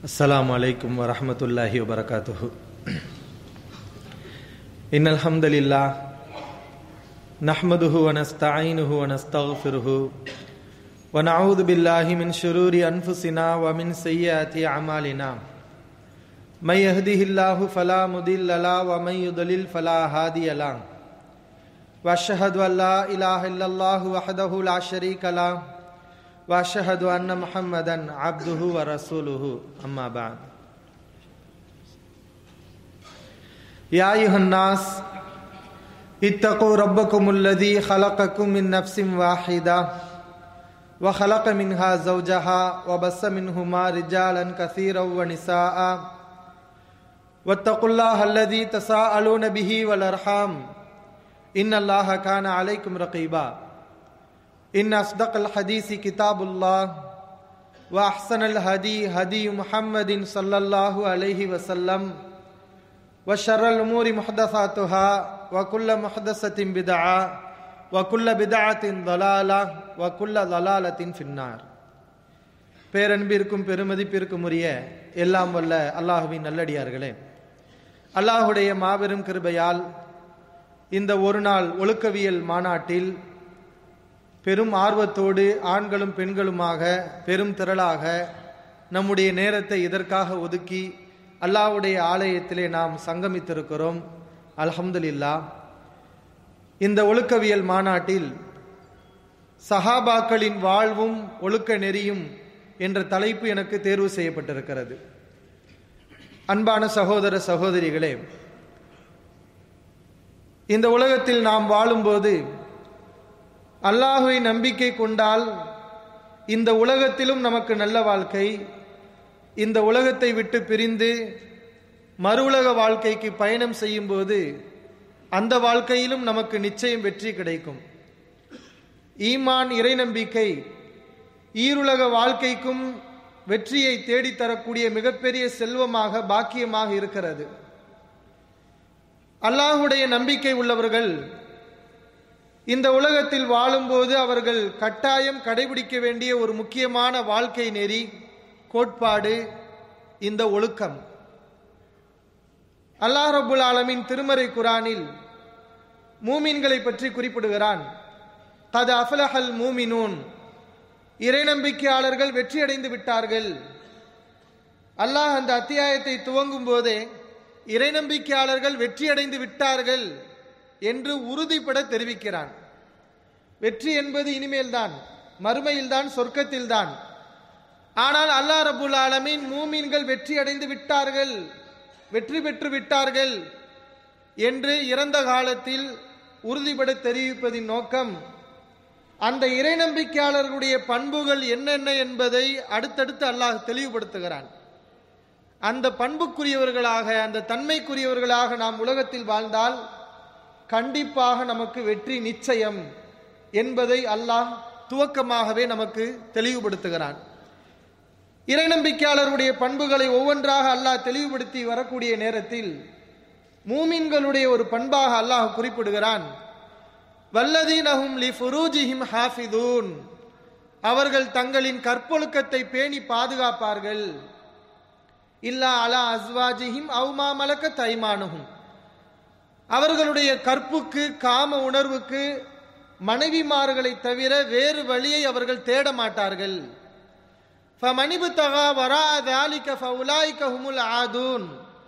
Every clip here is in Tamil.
السلام عليكم ورحمة الله وبركاته إن الحمد لله نحمده ونستعينه ونستغفره ونعوذ بالله من شرور أنفسنا ومن سيئات أعمالنا من يهده الله فلا مضل له ومن يضلل فلا هادي له وأشهد أن لا إله إلا الله وحده لا شريك له واشهد ان محمدا عبده ورسوله اما بعد يا ايها الناس اتقوا ربكم الذي خلقكم من نفس واحده وخلق منها زوجها وبث منهما رجالا كثيرا ونساء واتقوا الله الذي تساءلون به والارحام ان الله كان عليكم رقيبا إن أصدق الحديث كتاب الله وأحسن الهدي هدي محمد صلى الله عليه وسلم وشر الأمور محدثاتها وكل محدثة بدعة وكل بدعة ضلالة وكل ضلالة في النار பேரன்பிற்கும் பெருமதிப்பிற்கும் உரிய எல்லாம் வல்ல அல்லாஹுவின் நல்லடியார்களே அல்லாஹுடைய மாபெரும் கிருபையால் இந்த ஒரு நாள் ஒழுக்கவியல் மாநாட்டில் பெரும் ஆர்வத்தோடு ஆண்களும் பெண்களுமாக பெரும் திரளாக நம்முடைய நேரத்தை இதற்காக ஒதுக்கி அல்லாவுடைய ஆலயத்திலே நாம் சங்கமித்திருக்கிறோம் அல்ஹம்துலில்லா இந்த ஒழுக்கவியல் மாநாட்டில் சஹாபாக்களின் வாழ்வும் ஒழுக்க நெறியும் என்ற தலைப்பு எனக்கு தேர்வு செய்யப்பட்டிருக்கிறது அன்பான சகோதர சகோதரிகளே இந்த உலகத்தில் நாம் வாழும்போது அல்லாஹுவை நம்பிக்கை கொண்டால் இந்த உலகத்திலும் நமக்கு நல்ல வாழ்க்கை இந்த உலகத்தை விட்டு பிரிந்து மறு உலக வாழ்க்கைக்கு பயணம் செய்யும்போது அந்த வாழ்க்கையிலும் நமக்கு நிச்சயம் வெற்றி கிடைக்கும் ஈமான் இறை நம்பிக்கை ஈருலக வாழ்க்கைக்கும் வெற்றியை தேடித்தரக்கூடிய மிகப்பெரிய செல்வமாக பாக்கியமாக இருக்கிறது அல்லாஹுடைய நம்பிக்கை உள்ளவர்கள் இந்த உலகத்தில் வாழும்போது அவர்கள் கட்டாயம் கடைபிடிக்க வேண்டிய ஒரு முக்கியமான வாழ்க்கை நெறி கோட்பாடு இந்த ஒழுக்கம் அல்லாஹ் ரபுல் ஆலமின் திருமறை குரானில் மூமின்களை பற்றி குறிப்பிடுகிறான் தது அஃபலஹல் மூமினூன் இறை நம்பிக்கையாளர்கள் வெற்றியடைந்து விட்டார்கள் அல்லாஹ் அந்த அத்தியாயத்தை துவங்கும் போதே இறை நம்பிக்கையாளர்கள் வெற்றியடைந்து விட்டார்கள் என்று உறுதிப்பட தெரிவிக்கிறான் வெற்றி என்பது இனிமேல் தான் மறுமையில் தான் சொர்க்கத்தில் தான் ஆனால் அல்லாஹ் ரபுல் ஆலமின் மூமீன்கள் வெற்றி அடைந்து விட்டார்கள் வெற்றி பெற்று விட்டார்கள் என்று இறந்த காலத்தில் உறுதிபட தெரிவிப்பதின் நோக்கம் அந்த இறை நம்பிக்கையாளர்களுடைய பண்புகள் என்னென்ன என்பதை அடுத்தடுத்து அல்லாஹ் தெளிவுபடுத்துகிறான் அந்த பண்புக்குரியவர்களாக அந்த தன்மைக்குரியவர்களாக நாம் உலகத்தில் வாழ்ந்தால் கண்டிப்பாக நமக்கு வெற்றி நிச்சயம் என்பதை அல்லாஹ் துவக்கமாகவே நமக்கு தெளிவுபடுத்துகிறான் இறை நம்பிக்கையாளருடைய பண்புகளை ஒவ்வொன்றாக அல்லாஹ் தெளிவுபடுத்தி வரக்கூடிய நேரத்தில் மூமின்களுடைய ஒரு பண்பாக அல்லாஹ் குறிப்பிடுகிறான் வல்லதீனஹும் லி ஃபுரூஜிஹிம் ஹாஃபிதூன் அவர்கள் தங்களின் கற்பொழுக்கத்தை பேணி பாதுகாப்பார்கள் இல்லா அலா அஸ்வாஜிஹிம் அவுமா மலக்க தைமானுகும் அவர்களுடைய கற்புக்கு காம உணர்வுக்கு மனைவிமார்களை தவிர வேறு வழியை அவர்கள் தேட மாட்டார்கள் மணிபு தகா வரா தாலிக்க ஃபவுலாய்க்க ஹுமுல் ஆதூன்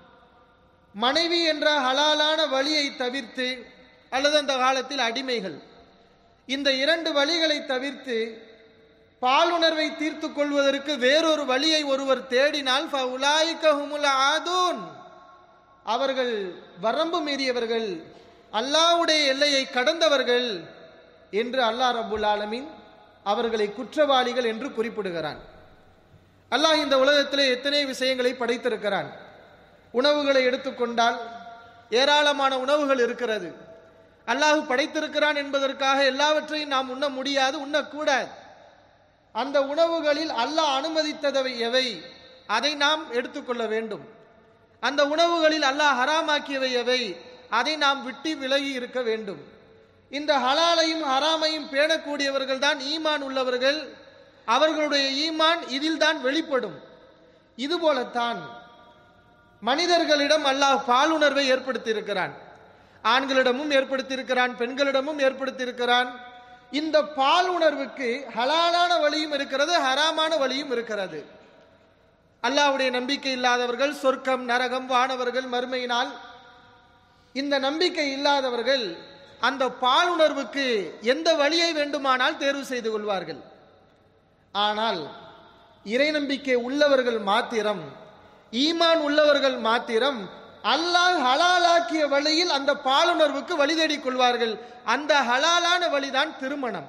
மனைவி என்ற ஹலாலான வழியை தவிர்த்து அல்லது அந்த காலத்தில் அடிமைகள் இந்த இரண்டு வழிகளை தவிர்த்து பாலுணர்வை தீர்த்து கொள்வதற்கு வேறொரு வழியை ஒருவர் தேடினால் ஃபவுலாய்க்க ஹுமுல் ஆதூன் அவர்கள் வரம்பு மீறியவர்கள் அல்லாவுடைய எல்லையை கடந்தவர்கள் என்று அல்லாஹ் ரபுல் ஆலமின் அவர்களை குற்றவாளிகள் என்று குறிப்பிடுகிறான் அல்லாஹ் இந்த உலகத்திலே எத்தனை விஷயங்களை படைத்திருக்கிறான் உணவுகளை எடுத்துக்கொண்டால் ஏராளமான உணவுகள் இருக்கிறது அல்லாஹ் படைத்திருக்கிறான் என்பதற்காக எல்லாவற்றையும் நாம் உண்ண முடியாது உண்ணக்கூடாது அந்த உணவுகளில் அல்லாஹ் அனுமதித்ததவை எவை அதை நாம் எடுத்துக்கொள்ள வேண்டும் அந்த உணவுகளில் அல்லாஹ் ஹராமாக்கியவை எவை அதை நாம் விட்டு விலகி இருக்க வேண்டும் இந்த ஹலாலையும் ஹராமையும் பேணக்கூடியவர்கள் தான் ஈமான் உள்ளவர்கள் அவர்களுடைய ஈமான் இதில் தான் வெளிப்படும் இதுபோலத்தான் மனிதர்களிடம் அல்லாஹ் பாலுணர்வை ஏற்படுத்தி இருக்கிறான் ஆண்களிடமும் ஏற்படுத்தி இருக்கிறான் பெண்களிடமும் ஏற்படுத்தி இருக்கிறான் இந்த பால் உணர்வுக்கு ஹலாலான வழியும் இருக்கிறது ஹராமான வழியும் இருக்கிறது அல்லாஹ்வுடைய நம்பிக்கை இல்லாதவர்கள் சொர்க்கம் நரகம் வானவர்கள் மறுமையினால் இந்த நம்பிக்கை இல்லாதவர்கள் அந்த பாலுணர்வுக்கு எந்த வழியை வேண்டுமானால் தேர்வு செய்து கொள்வார்கள் ஆனால் இறை நம்பிக்கை உள்ளவர்கள் மாத்திரம் ஈமான் உள்ளவர்கள் மாத்திரம் அல்லாஹ் ஹலாலாக்கிய வழியில் அந்த பாலுணர்வுக்கு வழி தேடிக் கொள்வார்கள் அந்த ஹலாலான வழிதான் திருமணம்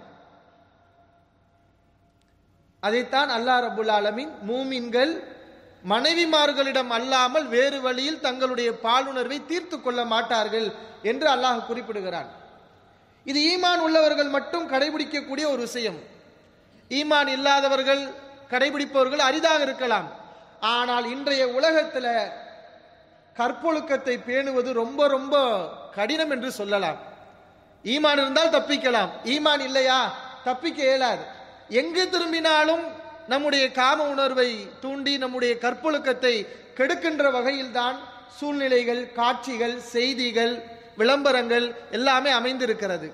அதைத்தான் அல்லாஹ் ரபுல் ஆலமீன் மூமின்கள் மனைவிமார்களிடம் அல்லாமல் வேறு வழியில் தங்களுடைய பாலுணர்வை தீர்த்து கொள்ள மாட்டார்கள் என்று அல்லாஹ் குறிப்பிடுகிறான் இது ஈமான் உள்ளவர்கள் மட்டும் கடைபிடிக்கக்கூடிய ஒரு விஷயம் ஈமான் இல்லாதவர்கள் கடைபிடிப்பவர்கள் அரிதாக இருக்கலாம் ஆனால் இன்றைய உலகத்துல கற்பொழுக்கத்தை பேணுவது ரொம்ப ரொம்ப கடினம் என்று சொல்லலாம் ஈமான் இருந்தால் தப்பிக்கலாம் ஈமான் இல்லையா தப்பிக்க இயலாது எங்கு திரும்பினாலும் நம்முடைய காம உணர்வை தூண்டி நம்முடைய கற்பொழுக்கத்தை கெடுக்கின்ற வகையில்தான் சூழ்நிலைகள் காட்சிகள் செய்திகள் விளம்பரங்கள் எல்லாமே அமைந்திருக்கிறது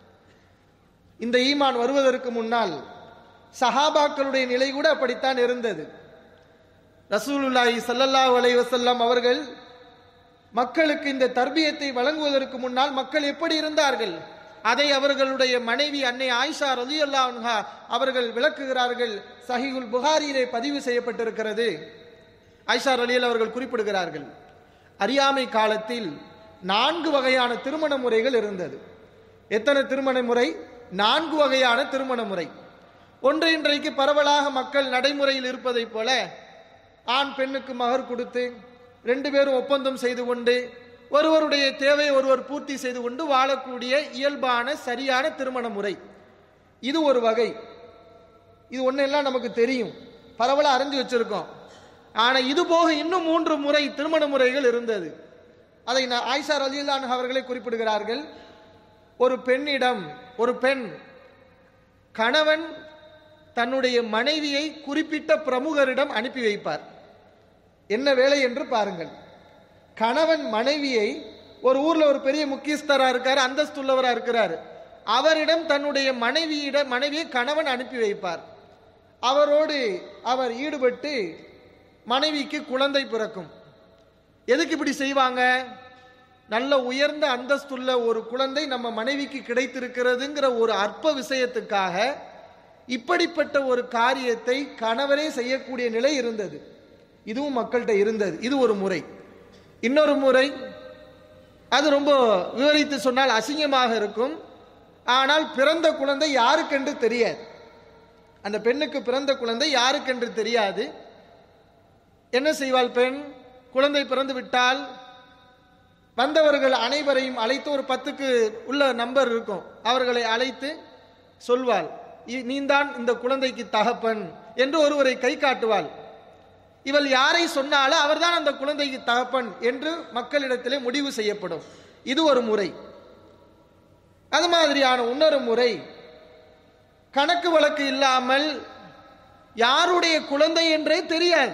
இந்த ஈமான் வருவதற்கு முன்னால் சஹாபாக்களுடைய நிலை கூட அப்படித்தான் இருந்தது ரசூலுல்லாஹி ஸல்லல்லாஹு அலைஹி வஸல்லம் அவர்கள் மக்களுக்கு இந்த தர்பியத்தை வழங்குவதற்கு முன்னால் மக்கள் எப்படி இருந்தார்கள் அதை அவர்களுடைய மனைவி அன்னை ஆயிஷா ரலியல்லாஹு அன்ஹா அவர்கள் விளக்குகிறார்கள் சஹீஹுல் புகாரியிலே பதிவு செய்யப்பட்டிருக்கிறது ஆயிஷா ரலியல் அவர்கள் குறிப்பிடுகிறார்கள் அறியாமை காலத்தில் நான்கு வகையான திருமண முறைகள் இருந்தது எத்தனை திருமண முறை நான்கு வகையான திருமண முறை ஒன்று இன்றைக்கு பரவலாக மக்கள் நடைமுறையில் இருப்பதைப் போல ஆண் பெண்ணுக்கு மகர் கொடுத்து ரெண்டு பேரும் ஒப்பந்தம் செய்து கொண்டு ஒருவருடைய தேவையை ஒருவர் பூர்த்தி செய்து கொண்டு வாழக்கூடிய இயல்பான சரியான திருமண முறை இது ஒரு வகை இது ஒன்னெல்லாம் நமக்கு தெரியும் பரவலாக அறிஞ்சு வச்சிருக்கோம் ஆனா இது போக இன்னும் மூன்று முறை திருமண முறைகள் இருந்தது அதை நான் ஆயிஷா ரலியல்லான் அவர்களே குறிப்பிடுகிறார்கள் ஒரு பெண்ணிடம் ஒரு பெண் கணவன் தன்னுடைய மனைவியை குறிப்பிட்ட பிரமுகரிடம் அனுப்பி வைப்பார் என்ன வேலை என்று பாருங்கள் கணவன் மனைவியை ஒரு ஊர்ல ஒரு பெரிய முக்கியஸ்தரா இருக்காரு அந்தஸ்துள்ளவரா இருக்கிறாரு அவரிடம் தன்னுடைய மனைவியிடம் மனைவியை கணவன் அனுப்பி வைப்பார் அவரோடு அவர் ஈடுபட்டு மனைவிக்கு குழந்தை பிறக்கும் எதுக்கு இப்படி செய்வாங்க நல்ல உயர்ந்த அந்தஸ்துள்ள ஒரு குழந்தை நம்ம மனைவிக்கு கிடைத்திருக்கிறதுங்கிற ஒரு அற்ப விஷயத்துக்காக இப்படிப்பட்ட ஒரு காரியத்தை கணவரே செய்யக்கூடிய நிலை இருந்தது இதுவும் மக்கள்கிட்ட இருந்தது இது ஒரு முறை இன்னொரு முறை அது ரொம்ப விவரித்து சொன்னால் அசிங்கமாக இருக்கும் ஆனால் பிறந்த குழந்தை யாருக்கென்று தெரியாது அந்த பெண்ணுக்கு பிறந்த குழந்தை யாருக்கென்று தெரியாது என்ன செய்வாள் பெண் குழந்தை பிறந்து விட்டால் வந்தவர்கள் அனைவரையும் அழைத்து ஒரு பத்துக்கு உள்ள நம்பர் இருக்கும் அவர்களை அழைத்து சொல்வாள் "இ- நீதான் இந்த குழந்தைக்கு தகப்பன் என்று ஒருவரை கை காட்டுவாள் இவள் யாரை சொன்னாலும் அவர்தான் அந்த குழந்தைக்கு தகப்பன் என்று மக்களிடத்திலே முடிவு செய்யப்படும் இது ஒரு முறை அது மாதிரியான இன்னொரு முறை கணக்கு வழக்கு இல்லாமல் யாருடைய குழந்தை என்றே தெரியாது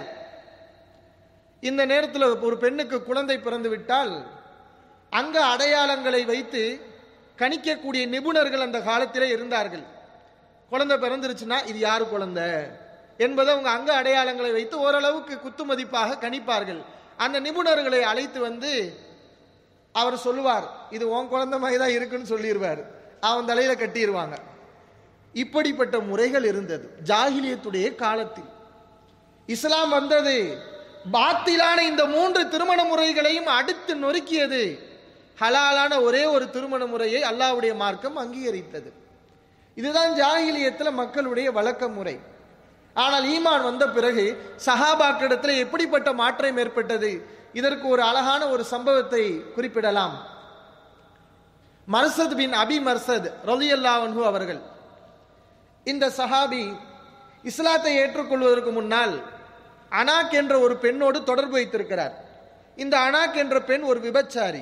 இந்த நேரத்தில் ஒரு பெண்ணுக்கு குழந்தை பிறந்து விட்டால் அங்க அடையாளங்களை வைத்து கணிக்கக்கூடிய நிபுணர்கள் அந்த காலத்திலே இருந்தார்கள் குழந்தை பிறந்துருச்சுன்னா இது யாரு குழந்தை என்பதை அவங்க அங்க அடையாளங்களை வைத்து ஓரளவுக்கு குத்து மதிப்பாக கணிப்பார்கள் அந்த நிபுணர்களை அழைத்து வந்து அவர் சொல்லுவார் இது உன் குழந்தை மாதிரி தான் இருக்குன்னு சொல்லிடுவார் அவன் தலையில கட்டிடுவாங்க இப்படிப்பட்ட முறைகள் இருந்தது ஜாகிலியத்துடைய காலத்தில் இஸ்லாம் வந்தது பாத்திலான இந்த மூன்று திருமண முறைகளையும் அடுத்து நொறுக்கியது ஹலாலான ஒரே ஒரு திருமண முறையை அல்லாஹ்வுடைய மார்க்கம் அங்கீகரித்தது இதுதான் ஜாகிலியத்தில் மக்களுடைய வழக்க முறை ஆனால் ஈமான் வந்த பிறகு சஹாபாக்கிடத்தில் எப்படிப்பட்ட மாற்றம் ஏற்பட்டது இதற்கு ஒரு அழகான ஒரு சம்பவத்தை குறிப்பிடலாம் மர்சத் பின் அபி மர்சத் ரலியல்லாஹு அவர்கள் இந்த சஹாபி இஸ்லாத்தை ஏற்றுக்கொள்வதற்கு முன்னால் அனாக் என்ற ஒரு பெண்ணோடு தொடர்பு வைத்திருக்கிறார் இந்த அனாக் என்ற பெண் ஒரு விபச்சாரி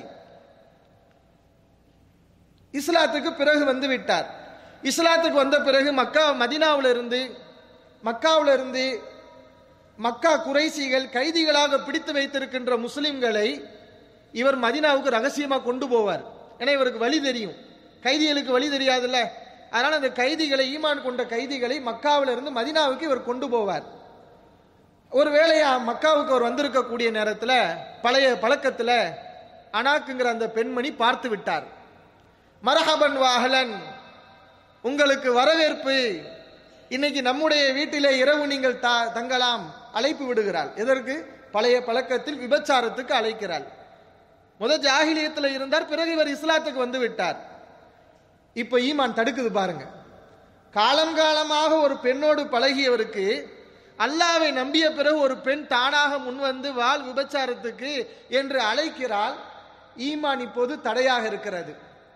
இஸ்லாத்துக்கு பிறகு வந்து விட்டார் இஸ்லாத்துக்கு வந்த பிறகு மக்கா மதினாவுல இருந்து மக்காவுல இருந்து மக்கா குறைசிகள் கைதிகளாக பிடித்து வைத்திருக்கின்ற முஸ்லிம்களை இவர் மதினாவுக்கு ரகசியமா கொண்டு போவார் ஏன்னா இவருக்கு வழி தெரியும் கைதிகளுக்கு வழி தெரியாதுல்ல அதனால அந்த கைதிகளை ஈமான் கொண்ட கைதிகளை மக்காவில இருந்து மதினாவுக்கு இவர் கொண்டு போவார் ஒரு வேளையா மக்காவுக்கு அவர் வந்திருக்கக்கூடிய நேரத்தில் பழைய பழக்கத்தில் அனாக்குங்கிற அந்த பெண்மணி பார்த்து விட்டார் மரஹபன் வாஹலன் உங்களுக்கு வரவேற்பு இன்னைக்கு நம்முடைய வீட்டிலே இரவு நீங்கள் த- தங்கலாம் அழைப்பு விடுகிறாள் எதற்கு பழைய பழக்கத்தில் விபச்சாரத்துக்கு அழைக்கிறாள் முத ஜாகிலியத்தில் இருந்தார் பிறகு இவர் இஸ்லாத்துக்கு வந்து விட்டார் இப்ப ஈமான் தடுக்குது பாருங்க காலம் காலமாக ஒரு பெண்ணோடு பழகியவருக்கு அல்லாவை நம்பிய பிறகு ஒரு பெண் தானாக முன்வந்து வாழ் விபச்சாரத்துக்கு என்று அழைக்கிறாள் ஈமான் இப்போது தடையாக இருக்கிறது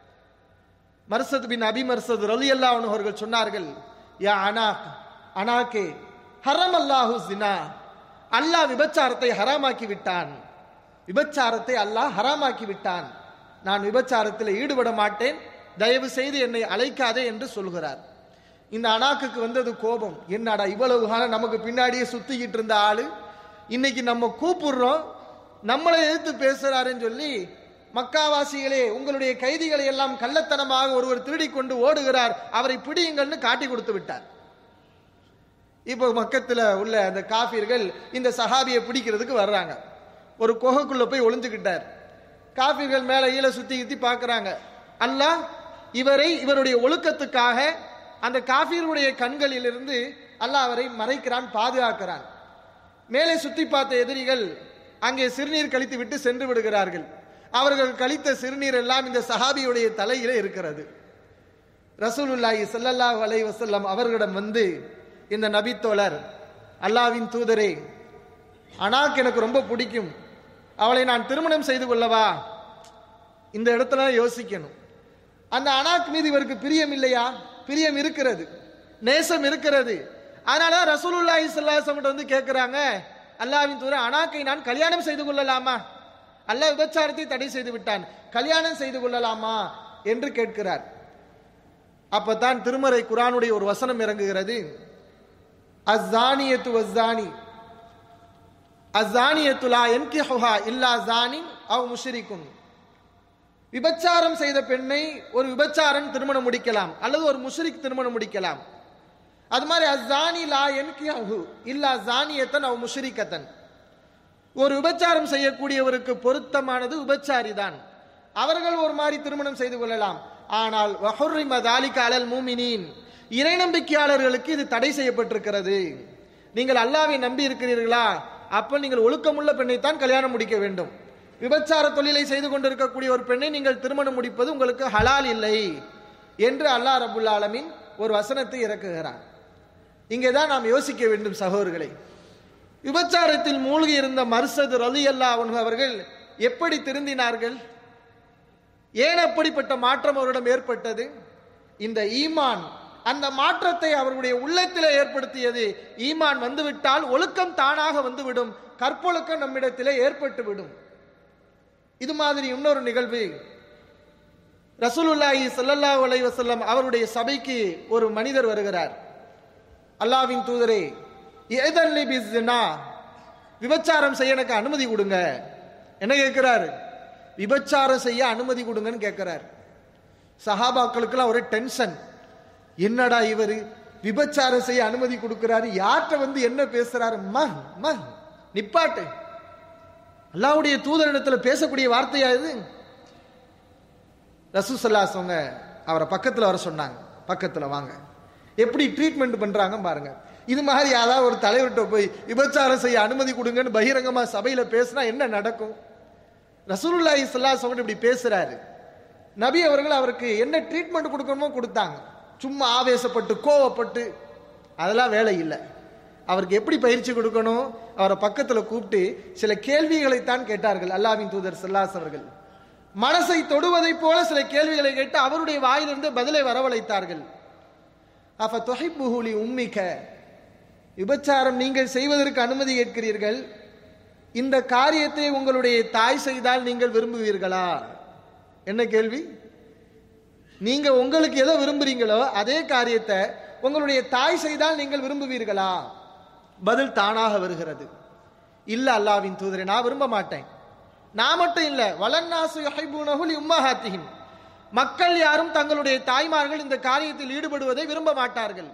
மர்சத் பின் அபி மர்சத் ரலி அவர்கள் சொன்னார்கள் யா அனாக் அனாக்கே ஹரம் அல்லாஹு சினா அல்லாஹ் விபச்சாரத்தை ஹராமாக்கி விட்டான் விபச்சாரத்தை அல்லாஹ் ஹராமாக்கி விட்டான் நான் விபச்சாரத்தில் ஈடுபட மாட்டேன் தயவு செய்து என்னை அழைக்காதே என்று சொல்கிறார் இந்த அனாக்குக்கு வந்தது கோபம் என்னடா இவ்வளவு காலம் நமக்கு பின்னாடியே சுத்திக்கிட்டு இருந்த ஆளு இன்னைக்கு நம்ம கூப்பிடுறோம் நம்மளை எதிர்த்து பேசுறாருன்னு சொல்லி மக்காவாசிகளே உங்களுடைய கைதிகளை எல்லாம் கள்ளத்தனமாக ஒருவர் திருடிக் கொண்டு ஓடுகிறார் அவரை பிடியுங்கள்னு காட்டி கொடுத்து விட்டார் இப்போ மக்கத்துல உள்ள அந்த காஃபிர்கள் இந்த சஹாபியை பிடிக்கிறதுக்கு வர்றாங்க ஒரு குகைக்குள்ள போய் ஒளிஞ்சுக்கிட்டார் காஃபிர்கள் மேல ஈழ சுத்தி சுத்தி பார்க்கறாங்க அல்லாஹ் இவரை இவருடைய ஒழுக்கத்துக்காக அந்த காஃபிர்களுடைய கண்களிலிருந்து அல்லாஹ் அவரை மறைக்கிறான் பாதுகாக்கிறான் மேலே சுத்தி பார்த்த எதிரிகள் அங்கே சிறுநீர் கழித்து விட்டு சென்று விடுகிறார்கள் அவர்கள் கழித்த சிறுநீர் எல்லாம் இந்த சஹாபியுடைய தலையில இருக்கிறது ரசூலுல்லாஹி ஸல்லல்லாஹு அலைஹி வஸல்லம் அவர்களிடம் வந்து இந்த நபித்தோழர் அல்லாவின் தூதரே அனாக் எனக்கு ரொம்ப பிடிக்கும் அவளை நான் திருமணம் செய்து கொள்ளவா இந்த இடத்துல யோசிக்கணும் அந்த அனாக் மீது இவருக்கு பிரியம் இல்லையா பிரியம் இருக்கிறது நேசம் இருக்கிறது அதனால தான் ரசூலுல்லாஹி ஸல்லல்லாஹு அலைஹி வஸல்லம் வந்து கேட்கிறாங்க அல்லாஹ்வின் தூதர் அனாக்கை நான் கல்யாணம் செய்து கொள்ளலாமா அல்லாஹ் விபச்சாரத்தை தடை செய்து விட்டான் கல்யாணம் செய்து கொள்ளலாமா என்று கேட்கிறார் அப்பதான் திருமறை குரானுடைய ஒரு வசனம் இறங்குகிறது அஸ்ஸானியத்து வஸ்ஸானி அஸ்ஸானியத்து லா யன்கிஹுஹா இல்லா ஜானின் அவ் முஷ்ரிக்குன் விபச்சாரம் செய்த பெண்ணை ஒரு விபச்சாரன் திருமணம் முடிக்கலாம் அல்லது ஒரு முஷ்ரிக் திருமணம் முடிக்கலாம் அது மாதிரி அஸ்ஸானி லா யன்கிஹு இல்லா ஜானியத்தன் அவ் முஷ்ரிக்கத்தன் ஒரு விபச்சாரம் செய்யக்கூடியவருக்கு பொருத்தமானது விபச்சாரி தான் அவர்கள் ஒரு மாதிரி திருமணம் செய்து கொள்ளலாம் ஆனால் வஹுர்ரிம தாலிக அலல் மூமினீன் இறை நம்பிக்கையாளர்களுக்கு இது தடை செய்யப்பட்டிருக்கிறது நீங்கள் அல்லாவை நம்பி இருக்கிறீர்களா அப்ப நீங்கள் ஒழுக்கமுள்ள பெண்ணைத்தான் கல்யாணம் முடிக்க வேண்டும் விபச்சார தொழிலை செய்து கொண்டிருக்கக்கூடிய ஒரு பெண்ணை நீங்கள் திருமணம் முடிப்பது உங்களுக்கு ஹலால் இல்லை என்று அல்லாஹ் ரபுல் ஆலமீன் ஒரு வசனத்தை இறக்குகிறான் இங்கேதான் நாம் யோசிக்க வேண்டும் சகோதரர்களை விபச்சாரத்தில் மூழ்கி இருந்த மர்சது ரலி அல்லா அவர்கள் எப்படி திருந்தினார்கள் ஏன் அப்படிப்பட்ட மாற்றம் அவரிடம் ஏற்பட்டது இந்த ஈமான் அந்த மாற்றத்தை அவர்களுடைய உள்ளத்திலே ஏற்படுத்தியது ஈமான் வந்துவிட்டால் ஒழுக்கம் தானாக வந்துவிடும் கற்பொழுக்கம் நம்மிடத்திலே ஏற்பட்டு விடும் இது மாதிரி இன்னொரு நிகழ்வு ரசூலுல்லாஹி ஸல்லல்லாஹு அலைஹி வஸல்லம் அவருடைய சபைக்கு ஒரு மனிதர் வருகிறார் அல்லாவின் தூதரே ஏதன்லி பிஸ்னா விபச்சாரம் செய்ய எனக்கு அனுமதி கொடுங்க என்ன கேட்கிறாரு விபச்சாரம் செய்ய அனுமதி கொடுங்கன்னு கேட்கிறார் சஹாபாக்களுக்கெல்லாம் ஒரே டென்ஷன் என்னடா இவரு விபச்சாரம் செய்ய அனுமதி கொடுக்கிறாரு யார்கிட்ட வந்து என்ன பேசுறாரு மஹ் மஹ் நிப்பாட்டு அல்லாவுடைய தூதரிடத்துல பேசக்கூடிய வார்த்தையா இது ரசூசல்லாசவங்க அவரை பக்கத்துல வர சொன்னாங்க பக்கத்துல வாங்க எப்படி ட்ரீட்மெண்ட் பண்றாங்க பாருங்க இது மாதிரி யாராவது ஒரு தலைவர்கிட்ட போய் விபச்சாரம் செய்ய அனுமதி கொடுங்கன்னு பகிரங்கமா சபையில பேசினா என்ன நடக்கும் ரசூலுல்லாஹி ஸல்லல்லாஹு இப்படி பேசுறாரு நபி அவர்கள் அவருக்கு என்ன ட்ரீட்மெண்ட் கொடுக்கணுமோ கொடுத்தாங்க சும்மா ஆவேசப்பட்டு கோவப்பட்டு அதெல்லாம் வேலை இல்லை அவருக்கு எப்படி பயிற்சி கொடுக்கணும் அவரை பக்கத்துல கூப்பிட்டு சில கேள்விகளைத்தான் கேட்டார்கள் அல்லாவின் தூதர் சல்லாஸ் அவர்கள் மனசை தொடுவதைப் போல சில கேள்விகளை கேட்டு அவருடைய வாயிலிருந்து பதிலை வரவழைத்தார்கள் அப்ப தொகைப்புகுலி உம்மிக்க விபச்சாரம் நீங்கள் செய்வதற்கு அனுமதி கேட்கிறீர்கள் இந்த காரியத்தை உங்களுடைய தாய் செய்தால் நீங்கள் விரும்புவீர்களா என்ன கேள்வி நீங்க உங்களுக்கு எதை விரும்புறீங்களோ அதே காரியத்தை உங்களுடைய தாய் செய்தால் நீங்கள் விரும்புவீர்களா பதில் தானாக வருகிறது இல்ல அல்லாவின் தூதரை நான் விரும்ப மாட்டேன் நான் மட்டும் இல்ல வலன்னாசு யுஹிப்பூனஹு உம்மஹாத்திஹிம் மக்கள் யாரும் தங்களுடைய தாய்மார்கள் இந்த காரியத்தில் ஈடுபடுவதை விரும்ப மாட்டார்கள்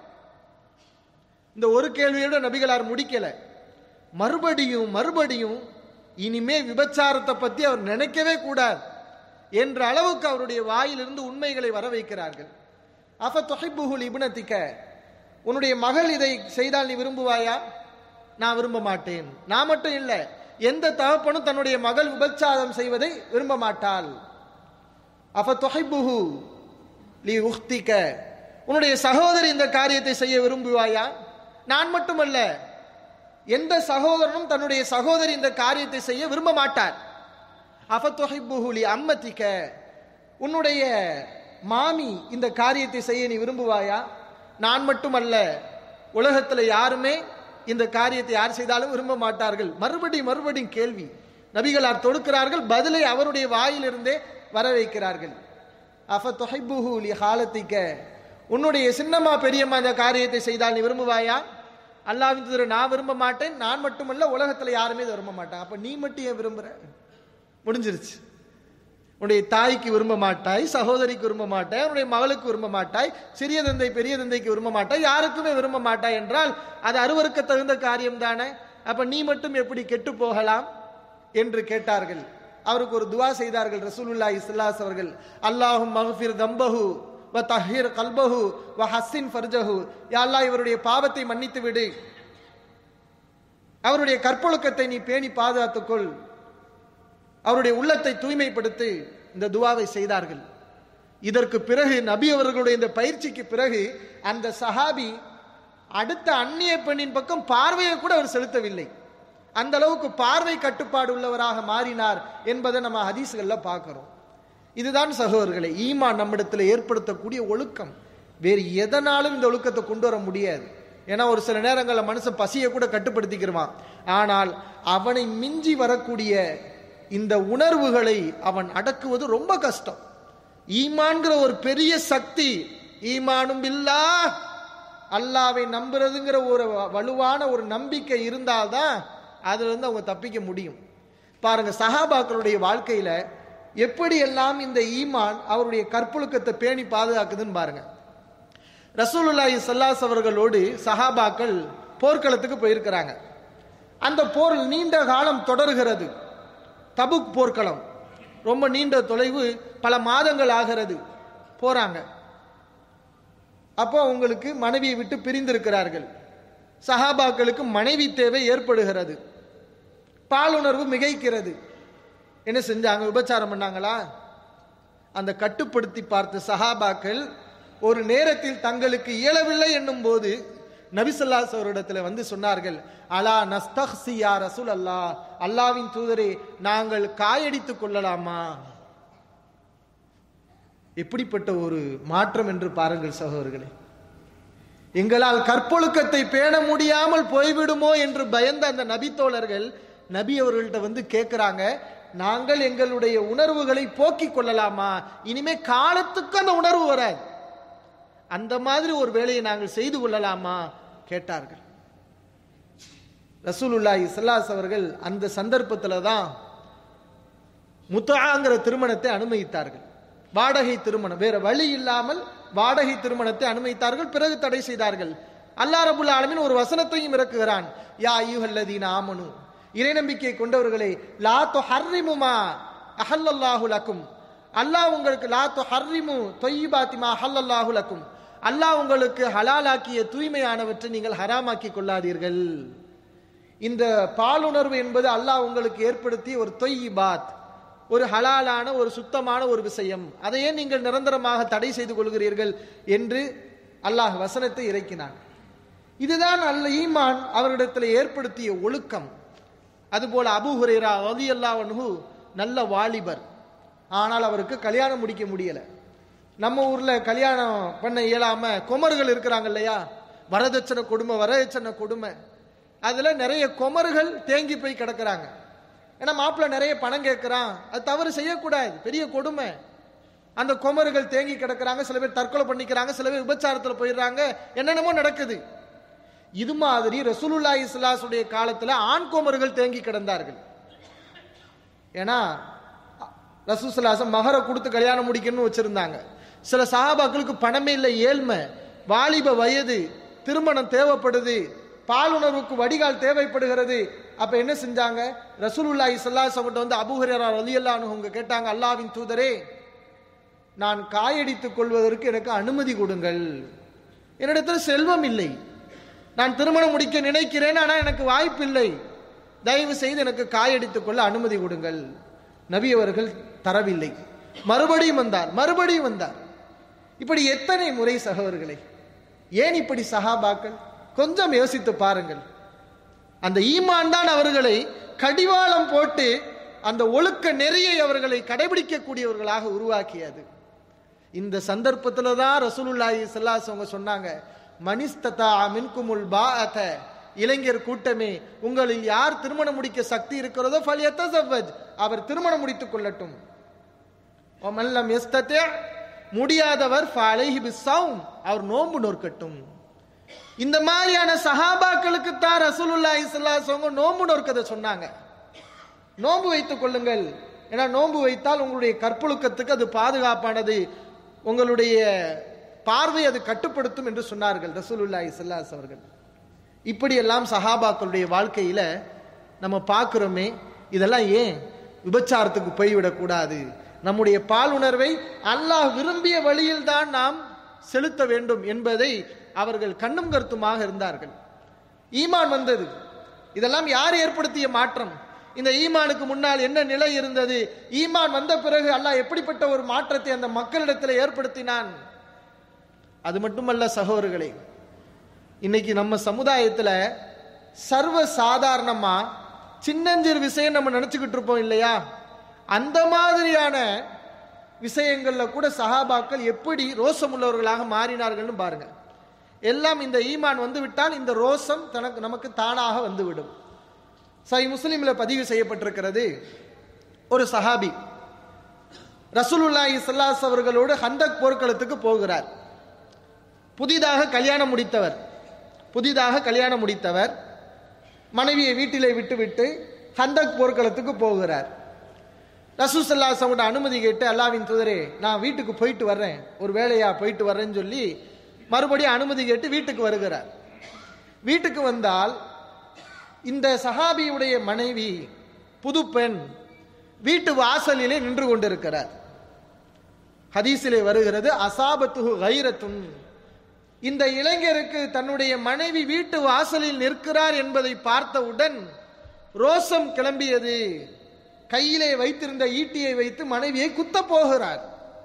இந்த ஒரு கேள்வியோட நபிகளார் முடிக்கல மறுபடியும் மறுபடியும் இனிமே விபச்சாரத்தை பத்தி அவர் நினைக்கவே கூடாது என்ற அளவுக்கு அவருடைய வாயிலிருந்து உண்மைகளை வர வைக்கிறார்கள் அஃப தொஹிப்புகுல் இபுனத்திக்க உன்னுடைய மகள் இதை செய்தால் நீ விரும்புவாயா நான் விரும்ப மாட்டேன் நான் மட்டும் இல்லை எந்த தகப்பனும் தன்னுடைய மகள் விபச்சாரம் செய்வதை விரும்ப மாட்டாள் அஃப தொஹிப்புஹு லி உஹ்திக்க உன்னுடைய சகோதரி இந்த காரியத்தை செய்ய விரும்புவாயா நான் மட்டுமல்ல எந்த சகோதரனும் தன்னுடைய சகோதரி இந்த காரியத்தை செய்ய விரும்ப மாட்டார் அஃபத்தொஹிப்புஹுலி அம்மத்திக்க உன்னுடைய மாமி இந்த காரியத்தை செய்ய நீ விரும்புவாயா நான் மட்டுமல்ல உலகத்தில் யாருமே இந்த காரியத்தை யார் செய்தாலும் விரும்ப மாட்டார்கள் மறுபடியும் மறுபடியும் கேள்வி நபிகளார் தொடுக்கிறார்கள் பதிலை அவருடைய வாயிலிருந்தே வர வைக்கிறார்கள் அஃப தொஹைபுஹூலி ஹாலத்திக்க உன்னுடைய சின்னம்மா பெரியம்மா இந்த காரியத்தை செய்தால் நீ விரும்புவாயா அல்லாவின் தூதரை நான் விரும்ப மாட்டேன் நான் மட்டுமல்ல உலகத்துல யாருமே இதை விரும்ப மாட்டான் அப்ப நீ மட்டும் ஏன் விரும்புற முடிஞ்சிருச்சு உன்னுடைய தாய்க்கு விரும்ப மாட்டாய் சகோதரிக்கு விரும்ப மாட்டாய் உன்னுடைய மகளுக்கு விரும்ப மாட்டாய் சிறிய தந்தை பெரிய தந்தைக்கு விரும்ப மாட்டாய் யாருக்குமே விரும்ப மாட்டாய் என்றால் அது அருவருக்க தகுந்த காரியம் தானே அப்ப நீ மட்டும் எப்படி கெட்டு போகலாம் என்று கேட்டார்கள் அவருக்கு ஒரு துவா செய்தார்கள் ரசூலுல்லாஹி ஸல்லல்லாஹு அவர்கள் அல்லாஹும் மஃபிர் தம்பஹு வ தஹீர் கல்பஹு வ ஹஸ்ஸின் ஃபர்ஜஹு யா அல்லாஹ் இவருடைய பாவத்தை மன்னித்து விடு அவருடைய கற்பொழுக்கத்தை நீ பேணி பாதுகாத்துக்கொள் அவருடைய உள்ளத்தை தூய்மைப்படுத்தி இந்த துவாவை செய்தார்கள் இதற்கு பிறகு நபி அவர்களுடைய இந்த பயிற்சிக்கு பிறகு அந்த சஹாபி அடுத்த அந்நிய பெண்ணின் பக்கம் பார்வையை கூட அவர் செலுத்தவில்லை அந்த அளவுக்கு பார்வை கட்டுப்பாடு உள்ளவராக மாறினார் என்பதை நம்ம ஹதீஸ்கள்ல பார்க்கிறோம் இதுதான் சகோதரர்களை ஈமான் நம்மிடத்தில் ஏற்படுத்தக்கூடிய ஒழுக்கம் வேறு எதனாலும் இந்த ஒழுக்கத்தை கொண்டு வர முடியாது ஏன்னா ஒரு சில நேரங்களில் மனுஷன் பசியை கூட கட்டுப்படுத்திக்கிருவான் ஆனால் அவனை மிஞ்சி வரக்கூடிய இந்த உணர்வுகளை அவன் அடக்குவது ரொம்ப கஷ்டம் ஈமான்கிற ஒரு பெரிய சக்தி ஈமானும் இல்லா அல்லாவை நம்புறதுங்கிற ஒரு வலுவான ஒரு நம்பிக்கை இருந்தால்தான் அதுல இருந்து அவங்க தப்பிக்க முடியும் பாருங்க சஹாபாக்களுடைய வாழ்க்கையில எப்படி எல்லாம் இந்த ஈமான் அவருடைய கற்பொழுக்கத்தை பேணி பாதுகாக்குதுன்னு பாருங்க ரசூலுல்லாஹி சல்லாஸ் அவர்களோடு சஹாபாக்கள் போர்க்களத்துக்கு போயிருக்கிறாங்க அந்த போர் நீண்ட காலம் தொடர்கிறது தபுக் போர்க்களம் ரொம்ப நீண்ட தொலைவு பல மாதங்கள் ஆகிறது போறாங்க அப்போ உங்களுக்கு மனைவியை விட்டு பிரிந்திருக்கிறார்கள் சஹாபாக்களுக்கு மனைவி தேவை ஏற்படுகிறது பாலுணர்வு மிகைக்கிறது என்ன செஞ்சாங்க விபச்சாரம் பண்ணாங்களா அந்த கட்டுப்படுத்தி பார்த்த சஹாபாக்கள் ஒரு நேரத்தில் தங்களுக்கு இயலவில்லை என்னும் போது நபிசல்லாஸ் அவரிடத்துல வந்து சொன்னார்கள் அலா நஸ்தஹ்சியா ரசூல் அல்லா அல்லாவின் தூதரே நாங்கள் காயடித்துக் கொள்ளலாமா எப்படிப்பட்ட ஒரு மாற்றம் என்று பாருங்கள் சகோதரர்களே எங்களால் கற்பொழுக்கத்தை பேண முடியாமல் போய்விடுமோ என்று பயந்த அந்த நபி தோழர்கள் நபி அவர்கள்ட்ட வந்து கேட்கிறாங்க நாங்கள் எங்களுடைய உணர்வுகளை போக்கிக் கொள்ளலாமா இனிமே காலத்துக்கு அந்த உணர்வு வராது அந்த மாதிரி ஒரு வேலையை நாங்கள் செய்து கொள்ளலாமா கேட்டார்கள் ரசூலுல்லாஹி சல்லாஸ் அவர்கள் அந்த சந்தர்ப்பத்தில் தான் முத்தாங்கிற திருமணத்தை அனுமதித்தார்கள் வாடகை திருமணம் வேற வழி இல்லாமல் வாடகை திருமணத்தை அனுமதித்தார்கள் பிறகு தடை செய்தார்கள் அல்லா ரபுல் ஆலமின் ஒரு வசனத்தையும் இறக்குகிறான் யா ஐயுஹல்லதீன ஆமனு இறை நம்பிக்கை கொண்டவர்களே லா தொ ஹர்ரிமுமா அஹல்லல்லாஹு லக்கும் அல்லாஹ் உங்களுக்கு லா தொ ஹர்ரிமு தொய்யிபாத்திமா அஹல்லல்லாஹு லக்கும் அல்லாஹ் உங்களுக்கு ஹலாலாக்கிய தூய்மையானவற்றை நீங்கள் ஹராமாக்கி கொள்ளாதீர்கள் இந்த பாலுணர்வு என்பது அல்லாஹ் உங்களுக்கு ஏற்படுத்திய ஒரு தொய்யிபாத் ஒரு ஹலாலான ஒரு சுத்தமான ஒரு விஷயம் அதையே நீங்கள் நிரந்தரமாக தடை செய்து கொள்கிறீர்கள் என்று அல்லாஹ் வசனத்தை இறக்கினான் இதுதான் அல்ல ஈமான் அவரிடத்தில் ஏற்படுத்திய ஒழுக்கம் அதுபோல அபு ஹுரேரா ரதி அல்லாவன்ஹு நல்ல வாலிபர் ஆனால் அவருக்கு கல்யாணம் முடிக்க முடியல நம்ம ஊர்ல கல்யாணம் பண்ண இயலாம குமர்கள் இருக்கிறாங்க இல்லையா வரதட்சணை கொடுமை வரதட்சணை கொடுமை அதுல நிறைய குமர்கள் தேங்கி போய் கிடக்குறாங்க ஏன்னா மாப்பிள்ள நிறைய பணம் கேட்கிறான் அது தவறு செய்யக்கூடாது பெரிய கொடுமை அந்த குமர்கள் தேங்கி கிடக்குறாங்க சில பேர் தற்கொலை பண்ணிக்கிறாங்க சில பேர் விபச்சாரத்தில் போயிடுறாங்க என்னென்னமோ நடக்குது இது மாதிரி ரசூலுல்லாஹி இஸ்லாசுடைய காலத்துல ஆண் கோமர்கள் தேங்கி கிடந்தார்கள் ஏன்னா ரசூசலாசம் மகரை கொடுத்து கல்யாணம் முடிக்கணும்னு வச்சிருந்தாங்க சில சஹாபாக்களுக்கு பணமே இல்லை ஏழ்மை வாலிப வயது திருமணம் தேவைப்படுது பாலுணர்வுக்கு வடிகால் தேவைப்படுகிறது அப்ப என்ன செஞ்சாங்க ரசூலுல்லாஹி ஸல்லல்லாஹு வந்து அபூஹுரைரா ரலியல்லாஹு அன்ஹு அவங்க கேட்டாங்க அல்லாஹ்வின் தூதரே நான் காயடித்துக் கொள்வதற்கு எனக்கு அனுமதி கொடுங்கள் என்னிடத்தில் செல்வம் இல்லை நான் திருமணம் முடிக்க நினைக்கிறேன் ஆனால் எனக்கு வாய்ப்பில்லை தயவு செய்து எனக்கு காயடித்துக் கொள்ள அனுமதி கொடுங்கள் நபி அவர்கள் தரவில்லை மறுபடியும் வந்தார் மறுபடியும் வந்தார் இப்படி எத்தனை முறை சகோதரர்களே ஏன் இப்படி சஹாபாக்கள் கொஞ்சம் யோசித்து பாருங்கள் அந்த ஈமான் தான் அவர்களை கடிவாளம் போட்டு அந்த ஒழுக்க நெறியை அவர்களை கடைபிடிக்கக்கூடியவர்களாக உருவாக்கியது இந்த சந்தர்ப்பத்துல தான் ரசூலுல்லாஹி ஸல்லல்லாஹு அவங்க சொன்னாங்க மனிஸ்ததா மின்குமுல் பாஅத இளைஞர் கூட்டமே உங்களில் யார் திருமணம் முடிக்க சக்தி இருக்கிறதோ ஃபல்யத்தஸவ்வஜ் அவர் திருமணம் முடித்துக் கொள்ளட்டும் ஒமல்லம் யஸ்ததி முடியாதவர் ஃபலைஹி பிஸ்ஸௌம் அவர் நோன்பு நோற்கட்டும் இந்த மாதிரியான சஹாபாக்களுக்கு தான் ரசூலுல்லாஹி ஸல்லல்லாஹு அலைஹி வஸல்லம் நோன்பு நோற்கதை சொன்னாங்க நோன்பு வைத்துக் கொள்ளுங்கள் ஏன்னா நோன்பு வைத்தால் உங்களுடைய கற்பொழுக்கத்துக்கு அது பாதுகாப்பானது உங்களுடைய பார்வை அது கட்டுப்படுத்தும் என்று சொன்னார்கள் ரசூலுல்லாஹி ஸல்லல்லாஹு அவர்கள் இப்படியெல்லாம் சஹாபாக்களுடைய வாழ்க்கையில நம்ம பார்க்கிறோமே இதெல்லாம் ஏன் விபச்சாரத்துக்கு போய்விடக்கூடாது நம்முடைய பால் உணர்வை அல்லாஹ் விரும்பிய வழியில் தான் நாம் செலுத்த வேண்டும் என்பதை அவர்கள் கண்ணும் கருத்துமாக இருந்தார்கள் ஈமான் வந்தது இதெல்லாம் யார் ஏற்படுத்திய மாற்றம் இந்த ஈமானுக்கு முன்னால் என்ன நிலை இருந்தது ஈமான் வந்த பிறகு அல்லாஹ் எப்படிப்பட்ட ஒரு மாற்றத்தை அந்த மக்களிடத்தில் ஏற்படுத்தினான் அது மட்டுமல்ல சகோதரர்களே இன்னைக்கு நம்ம சமுதாயத்துல சர்வ சாதாரணமா சின்னஞ்சிறு விஷயம் நம்ம நினைச்சுக்கிட்டு இருப்போம் இல்லையா அந்த மாதிரியான விஷயங்கள்ல கூட சஹாபாக்கள் எப்படி ரோசம் உள்ளவர்களாக மாறினார்கள்னு பாருங்க எல்லாம் இந்த ஈமான் வந்து விட்டால் இந்த ரோசம் தனக்கு நமக்கு தானாக வந்துவிடும் சை முஸ்லிம்ல பதிவு செய்யப்பட்டிருக்கிறது ஒரு சஹாபி ரசூலுல்லாஹி ஸல்லல்லாஹு அவர்களோடு ஹந்தக் போர்க்களத்துக்கு போகிறார் புதிதாக கல்யாணம் முடித்தவர் புதிதாக கல்யாணம் முடித்தவர் மனைவியை வீட்டிலே விட்டுவிட்டு ஹந்தக் போர்க்களத்துக்கு போகிறார் ரசூசல்லாசோட அனுமதி கேட்டு அல்லாவின் தூதரே நான் வீட்டுக்கு போயிட்டு வர்றேன் ஒரு வேலையா போயிட்டு வர்றேன்னு சொல்லி மறுபடியும் அனுமதி கேட்டு வீட்டுக்கு வருகிறார் வீட்டுக்கு வந்தால் இந்த சஹாபியுடைய மனைவி புது பெண் வீட்டு வாசலிலே நின்று கொண்டிருக்கிறார் ஹதீஸிலே வருகிறது அசாபத்துஹு கைரத்துன் இந்த இளைஞருக்கு தன்னுடைய மனைவி வீட்டு வாசலில் நிற்கிறார் என்பதை பார்த்தவுடன் ரோசம் கிளம்பியது கையிலே வைத்திருந்த ஈட்டியை வைத்து மனைவியை குத்த போகிறார்